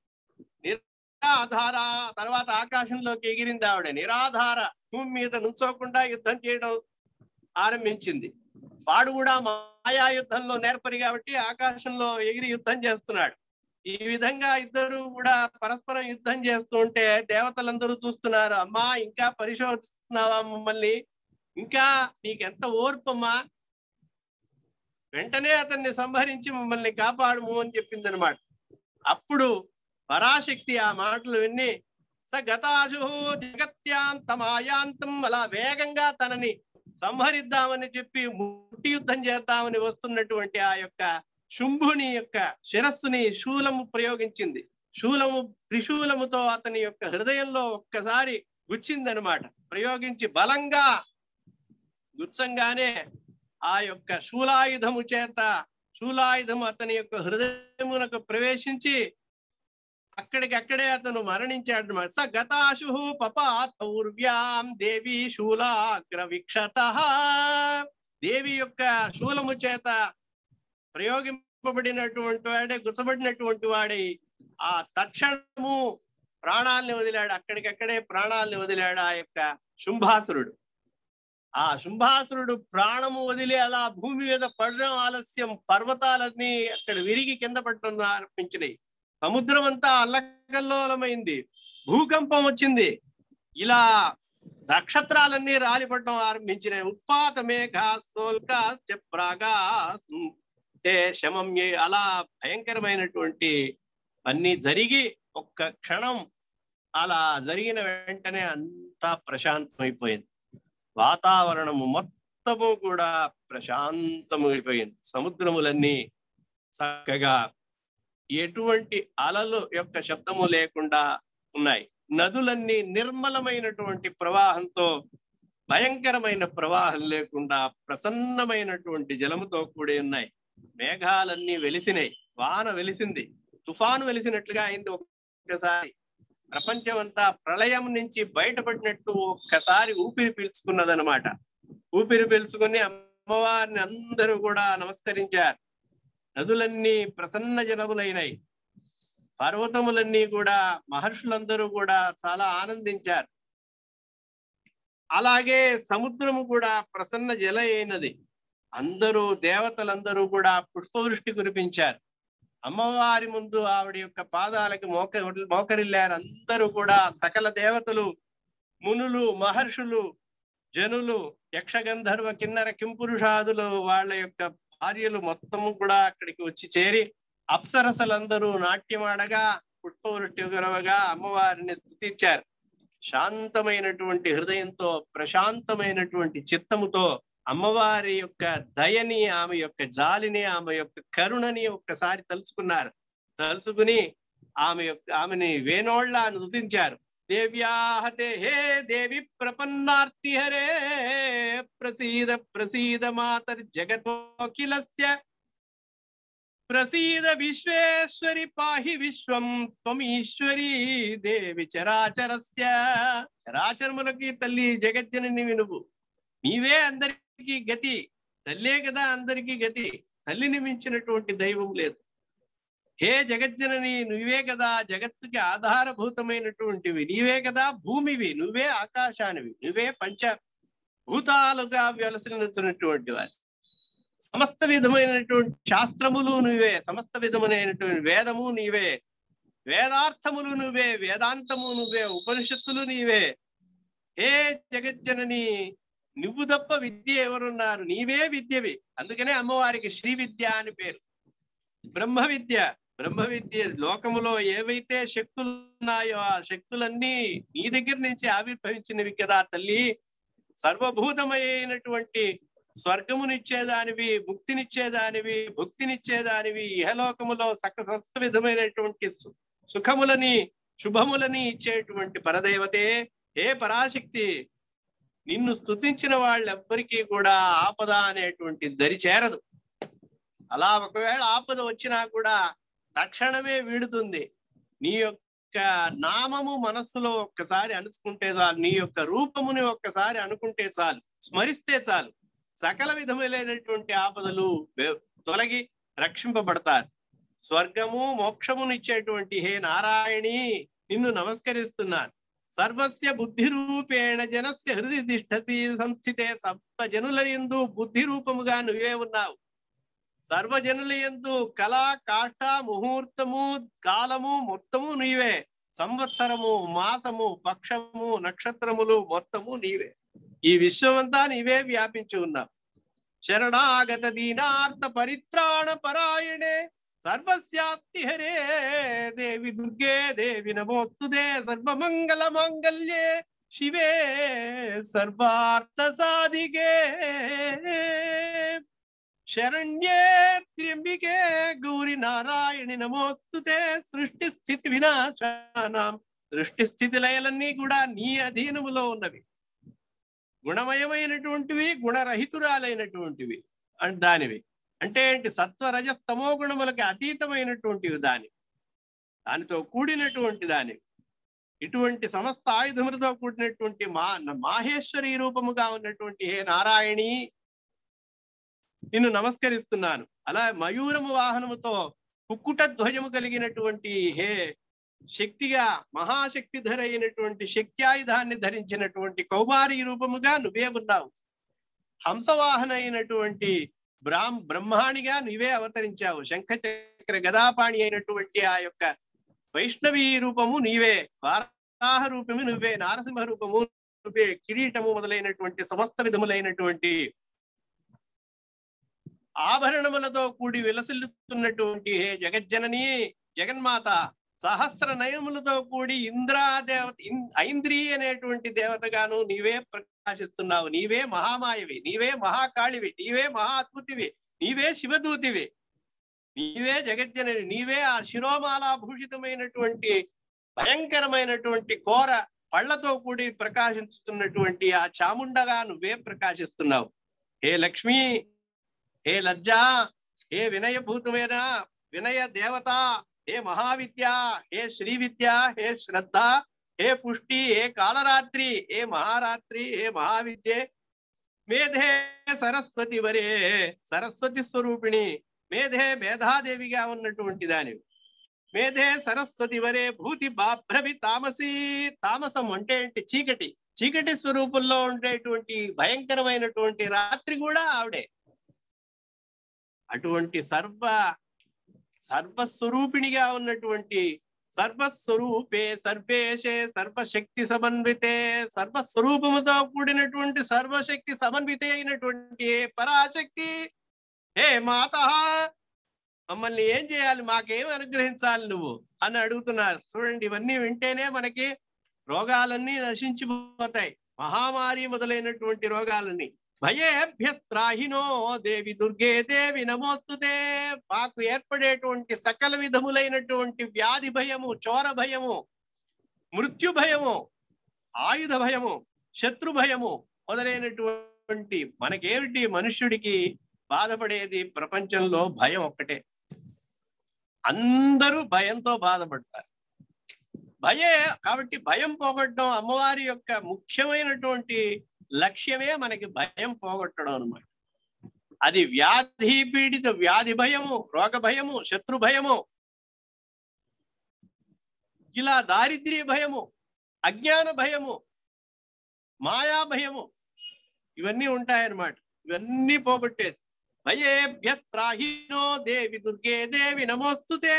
Speaker 2: నిరాధార తర్వాత ఆకాశంలోకి ఎగిరింది ఆవిడ నిరాధార భూమి మీద నుంచోకుండా యుద్ధం చేయడం ఆరంభించింది వాడు కూడా మాయా యుద్ధంలో నేర్పరి కాబట్టి ఆకాశంలో ఎగిరి యుద్ధం చేస్తున్నాడు ఈ విధంగా ఇద్దరు కూడా పరస్పరం యుద్ధం చేస్తూ ఉంటే దేవతలందరూ చూస్తున్నారు అమ్మా ఇంకా పరిశోధిస్తున్నావా మమ్మల్ని ఇంకా నీకెంత ఓర్పమ్మా వెంటనే అతన్ని సంహరించి మమ్మల్ని కాపాడుము అని చెప్పింది అనమాట అప్పుడు పరాశక్తి ఆ మాటలు విని స గతాజు జగత్యాంతమాయాంతం అలా వేగంగా తనని సంహరిద్దామని చెప్పి ముట్టి యుద్ధం చేద్దామని వస్తున్నటువంటి ఆ యొక్క శుంభుని యొక్క శిరస్సుని శూలము ప్రయోగించింది శూలము త్రిశూలముతో అతని యొక్క హృదయంలో ఒక్కసారి గుచ్చిందనమాట ప్రయోగించి బలంగా గుచ్చంగానే ఆ యొక్క శూలాయుధము చేత శూలాయుధము అతని యొక్క హృదయమునకు ప్రవేశించి అక్కడికి అక్కడే అతను మరణించాడు అన్నమాట. స గతాశు పపాతౌర్వ్యాం దేవి శూలాగ్ర విక్షత దేవి యొక్క శూలము చేత ప్రయోగింపబడినటువంటి వాడే గుచ్చబడినటువంటి వాడి ఆ తక్షణము ప్రాణాల్ని వదిలాడు అక్కడికక్కడే ప్రాణాల్ని వదిలాడు ఆ యొక్క శుంభాసురుడు ఆ శుంభాసురుడు ప్రాణము వదిలి అలా భూమి మీద పడడం ఆలస్యం పర్వతాలన్నీ అక్కడ విరిగి కింద పడటం ఆరంభించినాయి సముద్రం అంతా అల్లకల్లోలమైంది భూకంపం వచ్చింది ఇలా నక్షత్రాలన్నీ రాలిపడటం ఆరంభించినాయి ఉత్పాత మేఘ సోల్కా చెప్రాగా ఏ శమం ఏ అలా భయంకరమైనటువంటి అన్ని జరిగి ఒక్క క్షణం అలా జరిగిన వెంటనే అంతా ప్రశాంతమైపోయింది వాతావరణము మొత్తము కూడా ప్రశాంతమైపోయింది సముద్రములన్నీ చక్కగా ఎటువంటి అలలు యొక్క శబ్దము లేకుండా ఉన్నాయి నదులన్నీ నిర్మలమైనటువంటి ప్రవాహంతో భయంకరమైన ప్రవాహం లేకుండా ప్రసన్నమైనటువంటి జలముతో కూడి ఉన్నాయి మేఘాలన్నీ వెలిసినాయి వాన వెలిసింది తుఫాను వెలిసినట్లుగా అయింది ఒక్కసారి ప్రపంచం అంతా ప్రళయం నుంచి బయటపడినట్టు ఒక్కసారి ఊపిరి పీల్చుకున్నదనమాట ఊపిరి పీల్చుకుని అమ్మవారిని అందరూ కూడా నమస్కరించారు నదులన్నీ ప్రసన్న జనములైనాయి పర్వతములన్నీ కూడా మహర్షులందరూ కూడా చాలా ఆనందించారు అలాగే సముద్రము కూడా ప్రసన్న జల అయినది అందరూ దేవతలందరూ కూడా పుష్పవృష్టి కురిపించారు అమ్మవారి ముందు ఆవిడ యొక్క పాదాలకు మోక మోకరిల్లారు అందరూ కూడా సకల దేవతలు మునులు మహర్షులు జనులు యక్షగంధర్వ కిన్నర కింపురుషాదులు వాళ్ళ యొక్క భార్యలు మొత్తము కూడా అక్కడికి వచ్చి చేరి అప్సరసలందరూ నాట్యమాడగా పుష్పవృష్టి గురవగా అమ్మవారిని స్థుతించారు శాంతమైనటువంటి హృదయంతో ప్రశాంతమైనటువంటి చిత్తముతో అమ్మవారి యొక్క దయని ఆమె యొక్క జాలిని ఆమె యొక్క కరుణని ఒక్కసారి తలుచుకున్నారు తలుచుకుని ఆమె యొక్క ఆమెని వేనోళ్ళ నుదించారు దేవ్యాహతే హే దేవి ప్రపన్నార్తి హరే ప్రసీద ప్రసీద మాతర్ జగతోఖిలస్య ప్రసీద విశ్వేశ్వరి పాహి విశ్వం త్వమీశ్వరి దేవి చరాచరస్య చరాచరములకి తల్లి జగజ్జనని వినువు నీవే అందరికీ గతి తల్లే కదా అందరికీ గతి తల్లిని మించినటువంటి దైవం లేదు హే జగజ్జనని నువ్వే కదా జగత్తుకి ఆధారభూతమైనటువంటివి నీవే కదా భూమివి నువ్వే ఆకాశానివి నువ్వే పంచ భూతాలుగా వెలసినటువంటి వారి సమస్త విధమైనటువంటి శాస్త్రములు నువ్వే సమస్త విధమైనటువంటి వేదము నీవే వేదార్థములు నువ్వే వేదాంతము నువ్వే ఉపనిషత్తులు నీవే ఏ జగజ్జనని నువ్వు తప్ప విద్య ఎవరున్నారు నీవే విద్యవి అందుకనే అమ్మవారికి శ్రీ విద్య అని పేరు బ్రహ్మ విద్య బ్రహ్మ విద్య లోకములో ఏవైతే శక్తులు ఉన్నాయో ఆ శక్తులన్నీ నీ దగ్గర నుంచి ఆవిర్భవించినవి కదా తల్లి సర్వభూతమైనటువంటి స్వర్గమునిచ్చేదానివి ముక్తినిచ్చేదానివి భుక్తినిచ్చేదానివి ఇహలోకములో సక సమస్త విధమైనటువంటి సు- సుఖములని శుభములని ఇచ్చేటువంటి పరదేవతే ఏ పరాశక్తి నిన్ను స్తుతించిన వాళ్ళెవ్వరికీ కూడా ఆపద అనేటువంటి దరి చేరదు అలా ఒకవేళ ఆపద వచ్చినా కూడా తక్షణమే వీడుతుంది నీ యొక్క నామము మనస్సులో ఒక్కసారి అనుకుంటే చాలు నీ యొక్క రూపముని ఒక్కసారి అనుకుంటే చాలు స్మరిస్తే చాలు సకల విధములైనటువంటి ఆపదలు వె- తొలగి రక్షింపబడతారు స్వర్గము మోక్షమునిచ్చేటువంటి హే నారాయణి నిన్ను నమస్కరిస్తున్నాను సర్వస్య బుద్ధి రూపేణ జనస్య హృది తిష్టసి సంస్థితే సప్త జనుల ఎందు బుద్ధి రూపముగా నువ్వే ఉన్నావు సర్వజనుల ఎందు కళ కాష్ట ముహూర్తము కాలము మొత్తము నీవే సంవత్సరము మాసము పక్షము నక్షత్రములు మొత్తము నీవే ఈ విశ్వమంతా నీవే వ్యాపించి ఉన్నావు శరణాగత దీనార్థ పరిత్రాణ పరాయణే సర్వస్యాప్తి హరే దేవి దుర్గే దేవి నమోస్తుదే సర్వమంగళ మాంగళ్యే శివే సర్వార్థ సాధికే శరణ్యే త్ర్యంబికే గౌరి నారాయణి నమోస్తుతే సృష్టి స్థితి వినాశానాం సృష్టి స్థితి లయలన్నీ కూడా నీ అధీనములో ఉన్నవి గుణమయమైనటువంటివి గుణరహితురాలైనటువంటివి అండ్ దానివి అంటే ఏంటి సత్వ రజస్తమో గుణములకి అతీతమైనటువంటివి దాని దానితో కూడినటువంటి దాని ఇటువంటి సమస్త ఆయుధములతో కూడినటువంటి మా మాహేశ్వరి రూపముగా ఉన్నటువంటి హే నారాయణి నిన్ను నమస్కరిస్తున్నాను అలా మయూరము వాహనముతో కుక్కుట ధ్వజము కలిగినటువంటి హే శక్తిగా మహాశక్తి ధర అయినటువంటి శక్త్యాయుధాన్ని ధరించినటువంటి కౌమారి రూపముగా నువ్వే ఉన్నావు హంసవాహన అయినటువంటి బ్రాహ్మ బ్రహ్మాణిగా నువ్వే అవతరించావు శంఖచక్ర గదాపాణి అయినటువంటి ఆ యొక్క వైష్ణవి రూపము నీవే వారాహ రూపము నువ్వే నారసింహ రూపము నువ్వే కిరీటము మొదలైనటువంటి సమస్త విధములైనటువంటి ఆభరణములతో కూడి విలసిల్లుతున్నటువంటి హే జగజ్జనని జగన్మాత సహస్ర నయములతో కూడి ఇంద్రా దేవత ఇన్- ఐంద్రి అనేటువంటి దేవతగాను నీవే ప్రకాశిస్తున్నావు నీవే మహామాయవి నీవే మహాకాళివి నీవే మహా అద్భుతివి నీవే శివదూతివి నీవే జగజ్జనని నీవే ఆ శిరోమాలా భూషితమైనటువంటి భయంకరమైనటువంటి కోర పళ్ళతో కూడి ప్రకాశిస్తున్నటువంటి ఆ చాముండగా నువ్వే ప్రకాశిస్తున్నావు హే లక్ష్మి హే లజ్జా హే వినయభూతమైన వినయ దేవత హే మహావిద్య హే శ్రీ విద్య హే శ్రద్ధ హే పుష్టి హే కాలరాత్రి హే మహారాత్రి హే మహావిద్యే మేధే సరస్వతి వరే సరస్వతి స్వరూపిణి మేధే మేధాదేవిగా ఉన్నటువంటి దాని మేధే సరస్వతి వరే భూతి బాభ్రవి తామసి తామసం అంటే ఏంటి చీకటి చీకటి స్వరూపంలో ఉండేటువంటి భయంకరమైనటువంటి రాత్రి కూడా ఆవిడే అటువంటి సర్వ సర్వస్వరూపిణిగా ఉన్నటువంటి సర్వస్వరూపే సర్వేశే సర్వశక్తి సమన్వితే సర్వస్వరూపముతో కూడినటువంటి సర్వశక్తి సమన్వితే అయినటువంటి ఏ పరాశక్తి హే మాత మమ్మల్ని ఏం చేయాలి మాకేం అనుగ్రహించాలి నువ్వు అని అడుగుతున్నారు చూడండి ఇవన్నీ వింటేనే మనకి రోగాలన్నీ నశించిపోతాయి మహామారి మొదలైనటువంటి రోగాలన్నీ భయేభ్యస్త్రాహినో దేవి దుర్గే దేవి నమోస్తుతే మాకు ఏర్పడేటువంటి సకల విధములైనటువంటి వ్యాధి భయము చోర భయము మృత్యు భయము ఆయుధ భయము శత్రు భయము మొదలైనటువంటి మనకేమిటి మనుష్యుడికి బాధపడేది ప్రపంచంలో భయం ఒక్కటే అందరూ భయంతో బాధపడతారు భయే కాబట్టి భయం పోగొట్టడం అమ్మవారి యొక్క ముఖ్యమైనటువంటి లక్ష్యమే మనకి భయం పోగొట్టడం అన్నమాట అది వ్యాధి పీడిత వ్యాధి భయము రోగ భయము శత్రు భయము ఇలా దారిద్ర్య భయము అజ్ఞాన భయము మాయా భయము ఇవన్నీ ఉంటాయన్నమాట ఇవన్నీ పోగొట్టేది భయేభ్యస్త్రాహినో దేవి దుర్గే దేవి నమోస్తుతే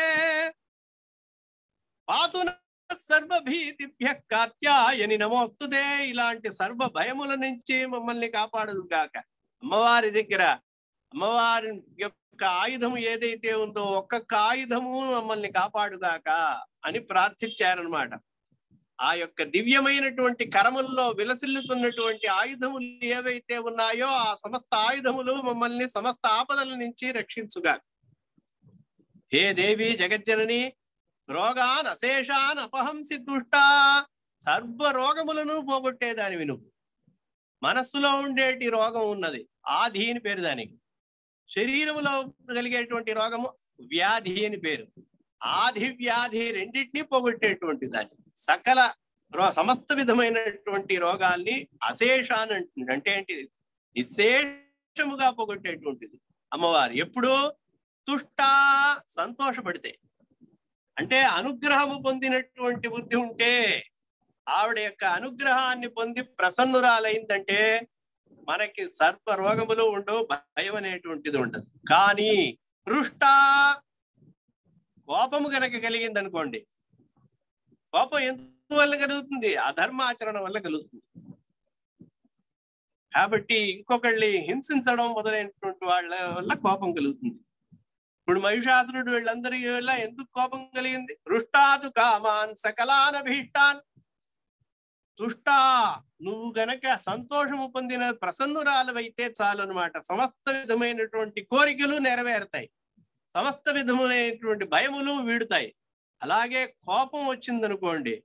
Speaker 2: పాతున సర్వభీతిభ్య కాత్యాయని నమోస్తుతే ఇలాంటి సర్వ భయముల నుంచి మమ్మల్ని కాపాడదు గాక అమ్మవారి దగ్గర అమ్మవారి యొక్క ఆయుధము ఏదైతే ఉందో ఒక్కొక్క ఆయుధము మమ్మల్ని కాపాడుగాక అని ప్రార్థించారనమాట ఆ యొక్క దివ్యమైనటువంటి కరముల్లో విలసిల్లుతున్నటువంటి ఆయుధములు ఏవైతే ఉన్నాయో ఆ సమస్త ఆయుధములు మమ్మల్ని సమస్త ఆపదల నుంచి రక్షించుగా హే దేవి జగజ్జనని రోగాన్ అశేషాన్ అపహంసి దుష్ట సర్వ రోగములను పోగొట్టేదానివి నువ్వు మనస్సులో ఉండేటి రోగం ఉన్నది ఆధి అని పేరు దానికి శరీరములో కలిగేటువంటి రోగము వ్యాధి అని పేరు ఆది వ్యాధి రెండింటినీ పోగొట్టేటువంటి దాన్ని సకల రో సమస్త విధమైనటువంటి రోగాల్ని అశేషాన్ అంటుంది అంటే ఏంటి నిశేషముగా పోగొట్టేటువంటిది అమ్మవారు ఎప్పుడు తుష్ట సంతోషపడితే అంటే అనుగ్రహము పొందినటువంటి బుద్ధి ఉంటే ఆవిడ యొక్క అనుగ్రహాన్ని పొంది ప్రసన్నురాలైందంటే మనకి సర్ప రోగములు ఉండవు భయం అనేటువంటిది ఉండదు కానీ పృష్ట కోపము కనుక కలిగింది అనుకోండి కోపం ఎందువల్ల కలుగుతుంది అధర్మాచరణ వల్ల కలుగుతుంది కాబట్టి ఇంకొకళ్ళని హింసించడం మొదలైనటువంటి వాళ్ళ వల్ల కోపం కలుగుతుంది ఇప్పుడు మహిషాసురుడు వీళ్ళందరికీ వల్ల ఎందుకు కోపం కలిగింది రుష్టాతు కామాన్ సకలాన భీష్టాన్ తుష్టా నువ్వు గనక సంతోషము పొందిన ప్రసన్నురాలవైతే చాలు అనమాట సమస్త విధమైనటువంటి కోరికలు నెరవేరుతాయి సమస్త విధములైనటువంటి భయములు వీడుతాయి అలాగే కోపం వచ్చిందనుకోండి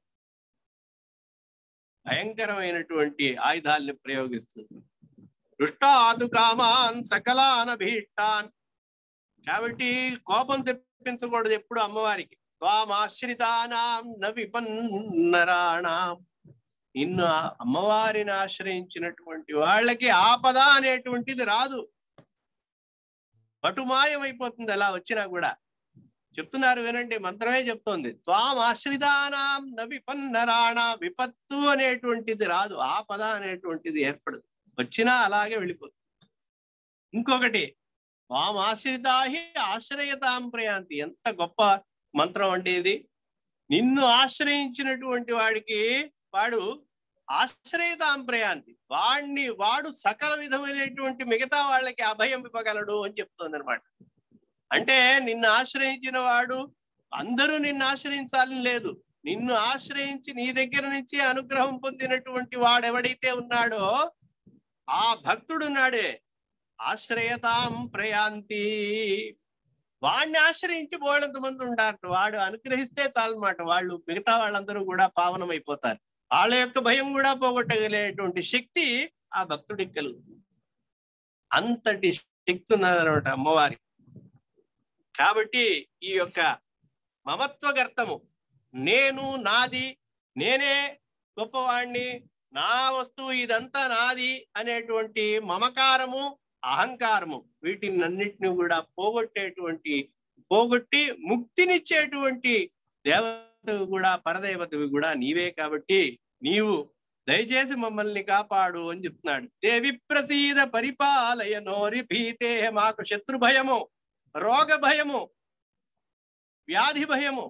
Speaker 2: భయంకరమైనటువంటి ఆయుధాలని ప్రయోగిస్తుంది దుష్టాదు కామాన్ సకలాన భీష్టాన్ కాబట్టి కోపం తెప్పించకూడదు ఎప్పుడు అమ్మవారికి త్వామాశ్రితానాం న విపన్నరాణాం నిన్ను ఆ అమ్మవారిని ఆశ్రయించినటువంటి వాళ్ళకి ఆపద అనేటువంటిది రాదు పటుమాయమైపోతుంది అలా వచ్చినా కూడా చెప్తున్నారు వినండి మంత్రమే చెప్తోంది త్వాం ఆశ్రితానాం న విపన్నరాణ విపత్తు అనేటువంటిది రాదు ఆపద అనేటువంటిది ఏర్పడదు వచ్చినా అలాగే వెళ్ళిపోతుంది ఇంకొకటి త్వాం ఆశ్రితాహి ఆశ్రయతాం ప్రయాంతి ఎంత గొప్ప మంత్రం అండి ఇది నిన్ను ఆశ్రయించినటువంటి వాడికి వాడు ఆశ్రయతాం ప్రయాంతి వాడిని వాడు సకల విధమైనటువంటి మిగతా వాళ్ళకి అభయం ఇవ్వగలడు అని చెప్తుంది అనమాట అంటే నిన్ను ఆశ్రయించిన వాడు అందరూ నిన్ను ఆశ్రయించాలని లేదు నిన్ను ఆశ్రయించి నీ దగ్గర నుంచి అనుగ్రహం పొందినటువంటి వాడెవడైతే ఉన్నాడో ఆ భక్తుడున్నాడే ఆశ్రయతాం ప్రయాంతి వాడిని ఆశ్రయించి బోళ్ళంత మంది ఉంటారు వాడు అనుగ్రహిస్తే చాలన్నమాట వాళ్ళు మిగతా వాళ్ళందరూ కూడా పావనమైపోతారు వాళ్ళ యొక్క భయం కూడా పోగొట్టగలిగేటువంటి శక్తి ఆ భక్తుడికి కలుగుతుంది అంతటి శక్తి ఉన్నదనమాట అమ్మవారి కాబట్టి ఈ యొక్క మమత్వగర్తము నేను నాది నేనే గొప్పవాణ్ణి నా వస్తువు ఇదంతా నాది అనేటువంటి మమకారము అహంకారము వీటినన్నిటిని కూడా పోగొట్టేటువంటి పోగొట్టి ముక్తినిచ్చేటువంటి దేవతవి కూడా పరదేవతవి కూడా నీవే కాబట్టి నీవు దయచేసి మమ్మల్ని కాపాడు అని చెప్తున్నాడు దేవి ప్రసీద పరిపాలయ నోరి భీతే మాకు శత్రు భయము రోగ భయము వ్యాధి భయము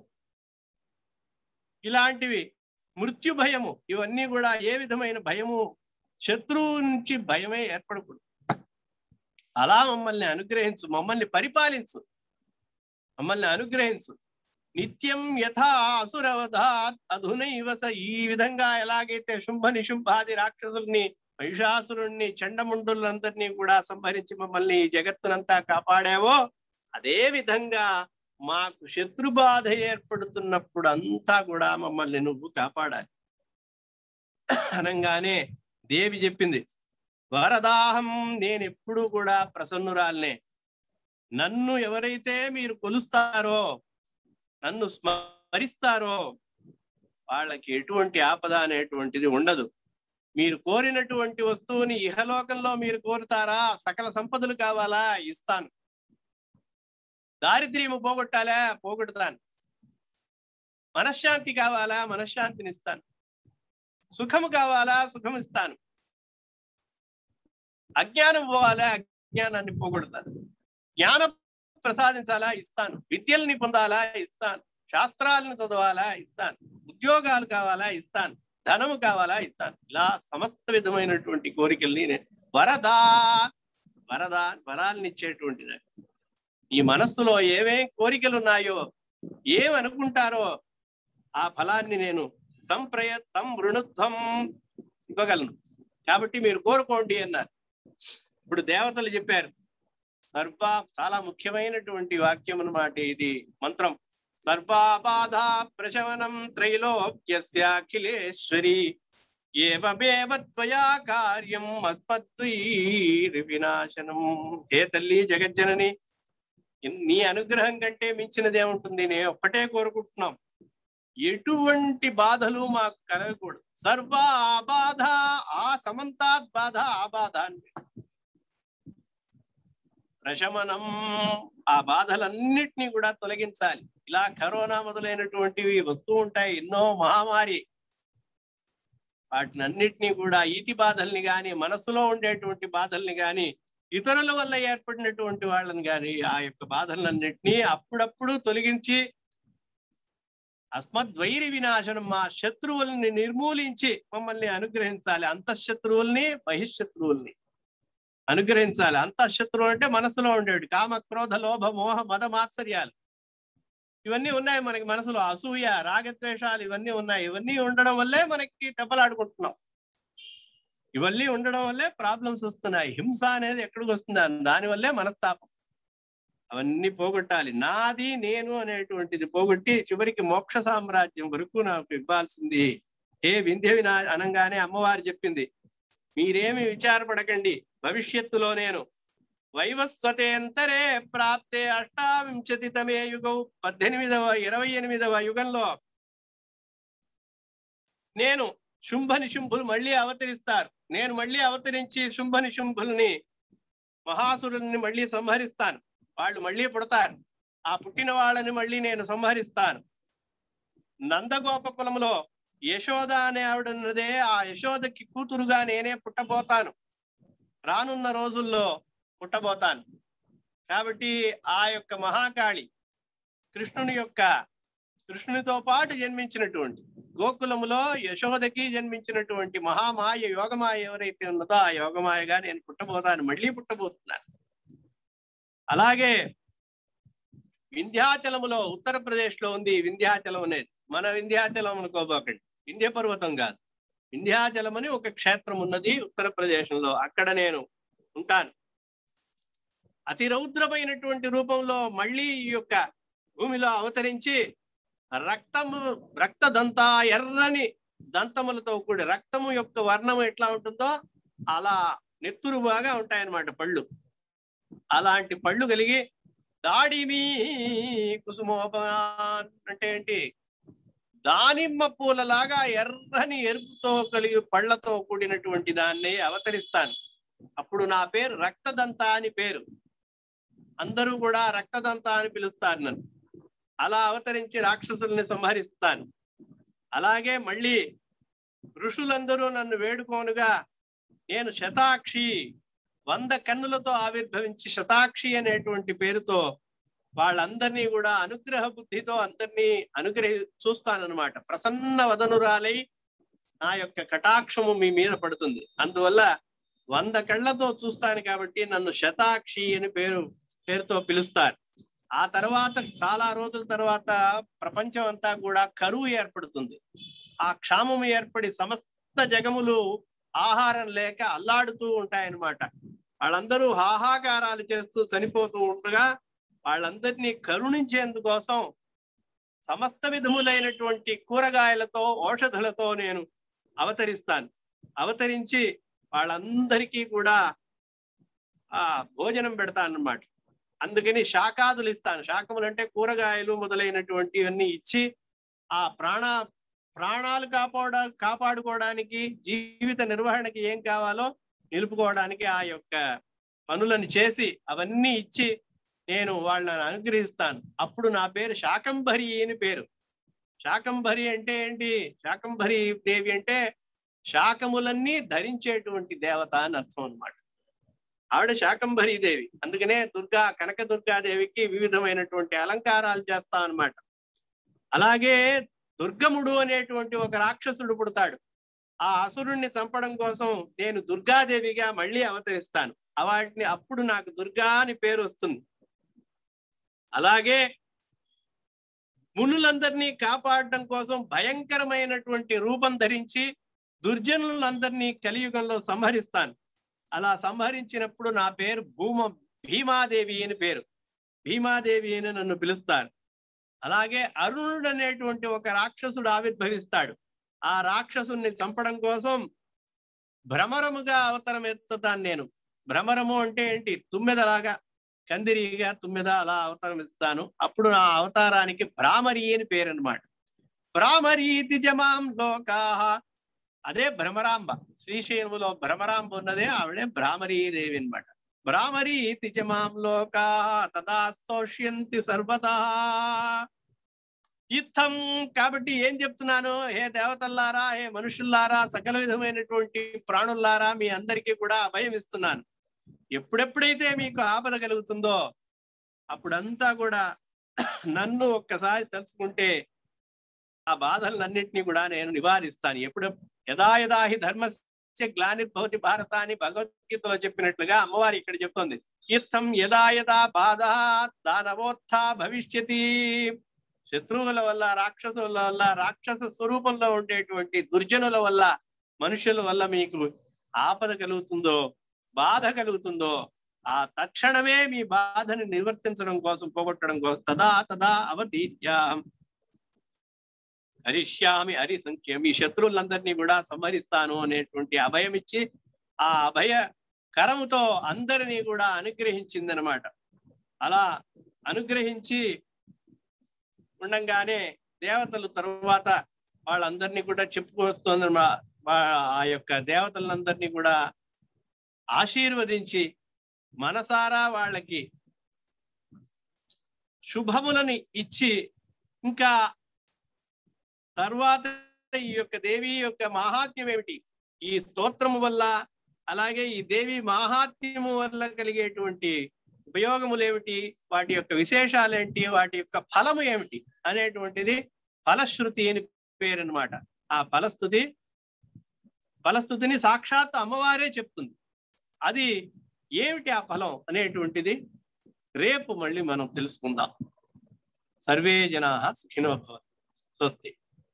Speaker 2: ఇలాంటివి మృత్యు భయము ఇవన్నీ కూడా ఏ విధమైన భయము శత్రువు నుంచి భయమే ఏర్పడకూడదు అలా మమ్మల్ని అనుగ్రహించు మమ్మల్ని పరిపాలించు మమ్మల్ని అనుగ్రహించు నిత్యం యథా అసురవధాత్ అధునైవ స ఈ విధంగా ఎలాగైతే శుంభ నిశుంభాది రాక్షసుల్ని మహిషాసురుణ్ణి చండముండులందరినీ కూడా సంహరించి మమ్మల్ని ఈ జగత్తునంతా కాపాడావో అదే విధంగా మాకు శత్రు బాధ ఏర్పడుతున్నప్పుడు అంతా కూడా మమ్మల్ని నువ్వు కాపాడాలి అనగానే దేవి చెప్పింది వరదాహం నేను ఎప్పుడు కూడా ప్రసన్నురాలనే నన్ను ఎవరైతే మీరు కొలుస్తారో నన్ను స్మరిస్తారో వాళ్ళకి ఎటువంటి ఆపద అనేటువంటిది ఉండదు మీరు కోరినటువంటి వస్తువుని ఇహలోకంలో మీరు కోరుతారా సకల సంపదలు కావాలా ఇస్తాను దారిద్ర్యము పోగొట్టాలా పోగొడతాను మనశ్శాంతి కావాలా మనశ్శాంతిని ఇస్తాను సుఖము కావాలా సుఖం ఇస్తాను అజ్ఞానం పోవాలా అజ్ఞానాన్ని పోగొడతాను జ్ఞానం ప్రసాదించాలా ఇస్తాను విద్యల్ని పొందాలా ఇస్తాను శాస్త్రాలను చదవాలా ఇస్తాను ఉద్యోగాలు కావాలా ఇస్తాను ధనము కావాలా ఇస్తాను ఇలా సమస్త విధమైనటువంటి కోరికల్ని నేను వరదా వరదా వరాలను ఇచ్చేటువంటిది ఈ మనస్సులో ఏమేం కోరికలు ఉన్నాయో ఏం అనుకుంటారో ఆ ఫలాన్ని నేను సంప్రయత్తం వృణుత్వం ఇవ్వగలను కాబట్టి మీరు కోరుకోండి అన్నారు ఇప్పుడు దేవతలు చెప్పారు సర్వ చాలా ముఖ్యమైనటువంటి వాక్యం అన్నమాట ఇది మంత్రం సర్వాబాధ ప్రశమనం త్రైలోక్యస్య అఖిలేశ్వరి ఏమేవ త్వయా కార్యం అస్మద్వైరి వినాశనం హే తల్లి జగజ్జనని నీ అనుగ్రహం కంటే మించినది ఏముంటుంది నేను ఒక్కటే కోరుకుంటున్నాం ఎటువంటి బాధలు మాకు కలగకూడదు సర్వ ఆ బాధ ఆ సమంతాత్ బాధ ఆ బాధ అంటే ప్రశమనం ఆ బాధలన్నిటినీ కూడా తొలగించాలి ఇలా కరోనా మొదలైనటువంటివి వస్తూ ఉంటాయి ఎన్నో మహామారి వాటిని అన్నిటినీ కూడా ఈతి బాధల్ని గాని మనసులో ఉండేటువంటి బాధల్ని గాని ఇతరుల వల్ల ఏర్పడినటువంటి వాళ్ళని గాని ఆ యొక్క బాధలన్నిటినీ అప్పుడప్పుడు తొలగించి అస్మద్వైరి వినాశనం మా శత్రువుల్ని నిర్మూలించి మమ్మల్ని అనుగ్రహించాలి అంతఃశత్రువుల్ని బహిశత్రువుల్ని అనుగ్రహించాలి అంతఃశత్రువు అంటే మనసులో ఉండేవి కామ క్రోధ లోభ మోహ మద మాత్సర్యాలు ఇవన్నీ ఉన్నాయి మనకి మనసులో అసూయ రాగద్వేషాలు ఇవన్నీ ఉన్నాయి ఇవన్నీ ఉండడం వల్లే మనకి దెబ్బలాడుకుంటున్నాం ఇవన్నీ ఉండడం వల్లే ప్రాబ్లమ్స్ వస్తున్నాయి హింస అనేది ఎక్కడికి వస్తుంది దానివల్లే మనస్తాపం అవన్నీ పోగొట్టాలి నాది నేను అనేటువంటిది పోగొట్టి చివరికి మోక్ష సామ్రాజ్యం వరకు నాకు ఇవ్వాల్సింది ఏ వింధ్య వినా అనగానే అమ్మవారు చెప్పింది మీరేమి విచారపడకండి భవిష్యత్తులో నేను వైవస్వతేంతరే ప్రాప్తే అష్టావింశతి తమే యుగం పద్దెనిమిదవ ఇరవై ఎనిమిదవ యుగంలో నేను శుంభ నిశుంభులు మళ్ళీ అవతరిస్తారు నేను మళ్ళీ అవతరించి శుంభ నిశుంభుల్ని మహాసురుల్ని మళ్ళీ సంహరిస్తాను వాళ్ళు మళ్ళీ పుడతారు ఆ పుట్టిన వాళ్ళని మళ్ళీ నేను సంహరిస్తాను నందగోప కులంలో యశోద అనే ఆవిడ ఉన్నదే ఆ యశోదకి కూతురుగా నేనే పుట్టబోతాను రానున్న రోజుల్లో పుట్టబోతాను కాబట్టి ఆ యొక్క మహాకాళి కృష్ణుని యొక్క కృష్ణునితో పాటు జన్మించినటువంటి గోకులములో యశోదకి జన్మించినటువంటి మహామాయ యోగమాయ ఎవరైతే ఉన్నదో ఆ యోగమాయగా నేను పుట్టబోతాను మళ్ళీ పుట్టబోతున్నాను అలాగే వింధ్యాచలములో ఉత్తరప్రదేశ్ లో ఉంది వింధ్యాచలం అనేది మన వింధ్యాచలం అనుకోబోకండి వింధ్య పర్వతం కాదు వింధ్యాచలం అని ఒక క్షేత్రం ఉన్నది ఉత్తరప్రదేశంలో అక్కడ నేను ఉంటాను అతి రౌద్రమైనటువంటి రూపంలో మళ్ళీ ఈ యొక్క భూమిలో అవతరించి రక్తము రక్త దంత ఎర్రని దంతములతో కూడి రక్తము యొక్క వర్ణం ఎట్లా ఉంటుందో అలా నెత్తురు బాగా ఉంటాయన్నమాట పళ్ళు అలాంటి పళ్ళు కలిగి దాడిమి కుసుమోప అంటే ఏంటి దానిమ్మ పూలలాగా ఎర్రని ఎరుపుతో కలిగి పళ్ళతో కూడినటువంటి దాన్ని అవతరిస్తాను అప్పుడు నా పేరు రక్తదంత అని పేరు అందరూ కూడా రక్తదంత అని పిలుస్తారు నన్ను అలా అవతరించి రాక్షసుల్ని సంహరిస్తాను అలాగే మళ్ళీ ఋషులందరూ నన్ను వేడుకోనుగా నేను శతాక్షి వంద కన్నులతో ఆవిర్భవించి శతాక్షి అనేటువంటి పేరుతో వాళ్ళందరినీ కూడా అనుగ్రహ బుద్ధితో అందరినీ అనుగ్రహి చూస్తానన్నమాట ప్రసన్న వదనురాలై నా యొక్క కటాక్షము మీ మీద పడుతుంది అందువల్ల వంద కళ్ళతో చూస్తాను కాబట్టి నన్ను శతాక్షి అని పేరు పేరుతో పిలుస్తారు ఆ తర్వాత చాలా రోజుల తర్వాత ప్రపంచం అంతా కూడా కరువు ఏర్పడుతుంది ఆ క్షామం ఏర్పడి సమస్త జగములు ఆహారం లేక అల్లాడుతూ ఉంటాయన్నమాట వాళ్ళందరూ హాహాకారాలు చేస్తూ చనిపోతూ ఉండగా వాళ్ళందరినీ కరుణించేందుకోసం సమస్త విధములైనటువంటి కూరగాయలతో ఔషధులతో నేను అవతరిస్తాను అవతరించి వాళ్ళందరికీ కూడా ఆ భోజనం పెడతాను అన్నమాట అందుకని శాకాదులు ఇస్తాను శాకములు అంటే కూరగాయలు మొదలైనటువంటివన్నీ ఇచ్చి ఆ ప్రాణ ప్రాణాలు కాపాడ కాపాడుకోవడానికి జీవిత నిర్వహణకి ఏం కావాలో నిలుపుకోవడానికి ఆ యొక్క పనులను చేసి అవన్నీ ఇచ్చి నేను వాళ్ళని అనుగ్రహిస్తాను అప్పుడు నా పేరు శాకంభరి అని పేరు శాకంభరి అంటే ఏంటి శాకంభరి దేవి అంటే శాకములన్నీ ధరించేటువంటి దేవత అని అర్థం అన్నమాట ఆవిడ శాకంభరి దేవి అందుకనే దుర్గా కనక దుర్గాదేవికి వివిధమైనటువంటి అలంకారాలు చేస్తా అన్నమాట అలాగే దుర్గముడు అనేటువంటి ఒక రాక్షసుడు పుడతాడు ఆ అసురుణ్ణి చంపడం కోసం నేను దుర్గాదేవిగా మళ్ళీ అవతరిస్తాను వాటిని అప్పుడు నాకు దుర్గా అని పేరు వస్తుంది అలాగే మునులందరినీ కాపాడడం కోసం భయంకరమైనటువంటి రూపం ధరించి దుర్జనులందరినీ కలియుగంలో సంహరిస్తాను అలా సంహరించినప్పుడు నా పేరు భూమ భీమాదేవి అని పేరు భీమాదేవి అని నన్ను పిలుస్తారు అలాగే అరుణుడు అనేటువంటి ఒక రాక్షసుడు ఆవిర్భవిస్తాడు ఆ రాక్షసుని చంపడం కోసం భ్రమరముగా అవతరం ఎత్తుతాను నేను భ్రమరము అంటే ఏంటి తుమ్మెదలాగా కందిరిగా తుమ్మెద అలా అవతారం ఎత్తుతాను అప్పుడు నా అవతారానికి భ్రామరి అని పేరు అనమాట భ్రామరీతి జమాం లోకాహ అదే భ్రమరాంబ శ్రీశైలములో భ్రమరాంబ ఉన్నదే ఆవిడే భ్రామరీ దేవి అనమాట భ్రామరీ తిజమాం లోకా తదా స్తోష్యంతి సర్వదా ఇత్తం కాబట్టి ఏం చెప్తున్నాను హే దేవతల్లారా హే మనుషుల్లారా సకల విధమైనటువంటి ప్రాణుల్లారా మీ అందరికీ కూడా అభయం ఇస్తున్నాను ఎప్పుడెప్పుడైతే మీకు ఆపద కలుగుతుందో అప్పుడంతా కూడా నన్ను ఒక్కసారి తలుచుకుంటే ఆ బాధలన్నింటినీ కూడా నేను నివారిస్తాను ఎప్పుడు యదా యదా హి ధర్మస్య గ్లానిర్భవతి భారత అని భగవద్గీతలో చెప్పినట్లుగా అమ్మవారి ఇక్కడ చెప్తోంది ఇత్తం యదా యదా బాధ దానవోత్థ భవిష్యతి శత్రువుల వల్ల రాక్షసుల వల్ల రాక్షస స్వరూపంలో ఉండేటువంటి దుర్జనుల వల్ల మనుషుల వల్ల మీకు ఆపద కలుగుతుందో బాధ కలుగుతుందో ఆ తక్షణమే మీ బాధని నిర్వర్తించడం కోసం పోగొట్టడం కోసం తదా తదా అవతీర్యాం హరిష్యామి హరి సంఖ్యం ఈ శత్రువులందరినీ కూడా సంహరిస్తాను అనేటువంటి అభయం ఇచ్చి ఆ అభయ కరముతో అందరినీ కూడా అనుగ్రహించిందనమాట అలా అనుగ్రహించి ఉండంగానే దేవతలు తరువాత వాళ్ళందరినీ కూడా చెప్పుకొస్తుంది ఆ యొక్క దేవతలందరినీ కూడా ఆశీర్వదించి మనసారా వాళ్ళకి శుభములని ఇచ్చి ఇంకా తర్వాత ఈ యొక్క దేవి యొక్క మహాత్మ్యం ఏమిటి ఈ స్తోత్రము వల్ల అలాగే ఈ దేవి మహాత్మ్యము వల్ల కలిగేటువంటి ఉపయోగములు ఏమిటి వాటి యొక్క విశేషాలు ఏంటి వాటి యొక్క ఫలము ఏమిటి అనేటువంటిది ఫలశ్రుతి అని పేరు అనమాట ఆ ఫలస్థుతి ఫలస్థుతిని సాక్షాత్ అమ్మవారే చెప్తుంది అది ఏమిటి ఆ ఫలం అనేటువంటిది రేపు మళ్ళీ మనం తెలుసుకుందాం సర్వే జనా సుఖినో భవంతు. స్వస్తి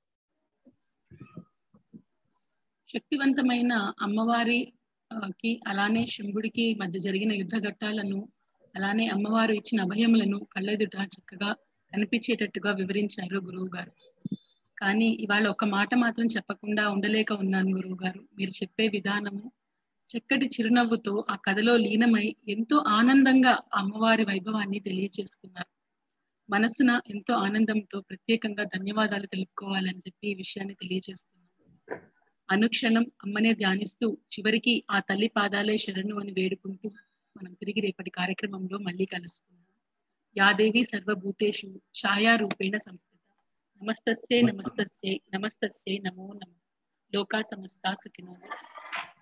Speaker 1: శక్తివంతమైన అమ్మవారి ఆ, కి అలానే శంభుడికి మధ్య జరిగిన యుద్ధ ఘట్టాలను అలానే అమ్మవారు ఇచ్చిన అభయములను కళ్ళెదుట చక్కగా కనిపించేటట్టుగా వివరించారు గురువు గారు కానీ ఇవాళ ఒక మాట మాత్రం చెప్పకుండా ఉండలేక ఉన్నాను గురువు గారు మీరు చెప్పే విధానము చక్కటి చిరునవ్వుతో ఆ కథలో లీనమై ఎంతో ఆనందంగా ఆ అమ్మవారి వైభవాన్ని తెలియజేస్తున్నారు మనసున ఎంతో ఆనందంతో ప్రత్యేకంగా ధన్యవాదాలు తెలుపుకోవాలని చెప్పి ఈ విషయాన్ని తెలియజేస్తున్నాను అనుక్షణం అమ్మనే ధ్యానిస్తూ చివరికి ఆ తల్లి పాదాలే శరణు అని వేడుకుంటూ మనం తిరిగి రేపటి కార్యక్రమంలో మళ్ళీ కలుసుకుందాం యాదేవి సర్వభూతేషు ఛాయారూపేణ సంస్థిత నమస్తస్యే నమస్తస్యే నమస్తస్యే నమో నమ లోకా సమస్తా సుఖినో భవంతు.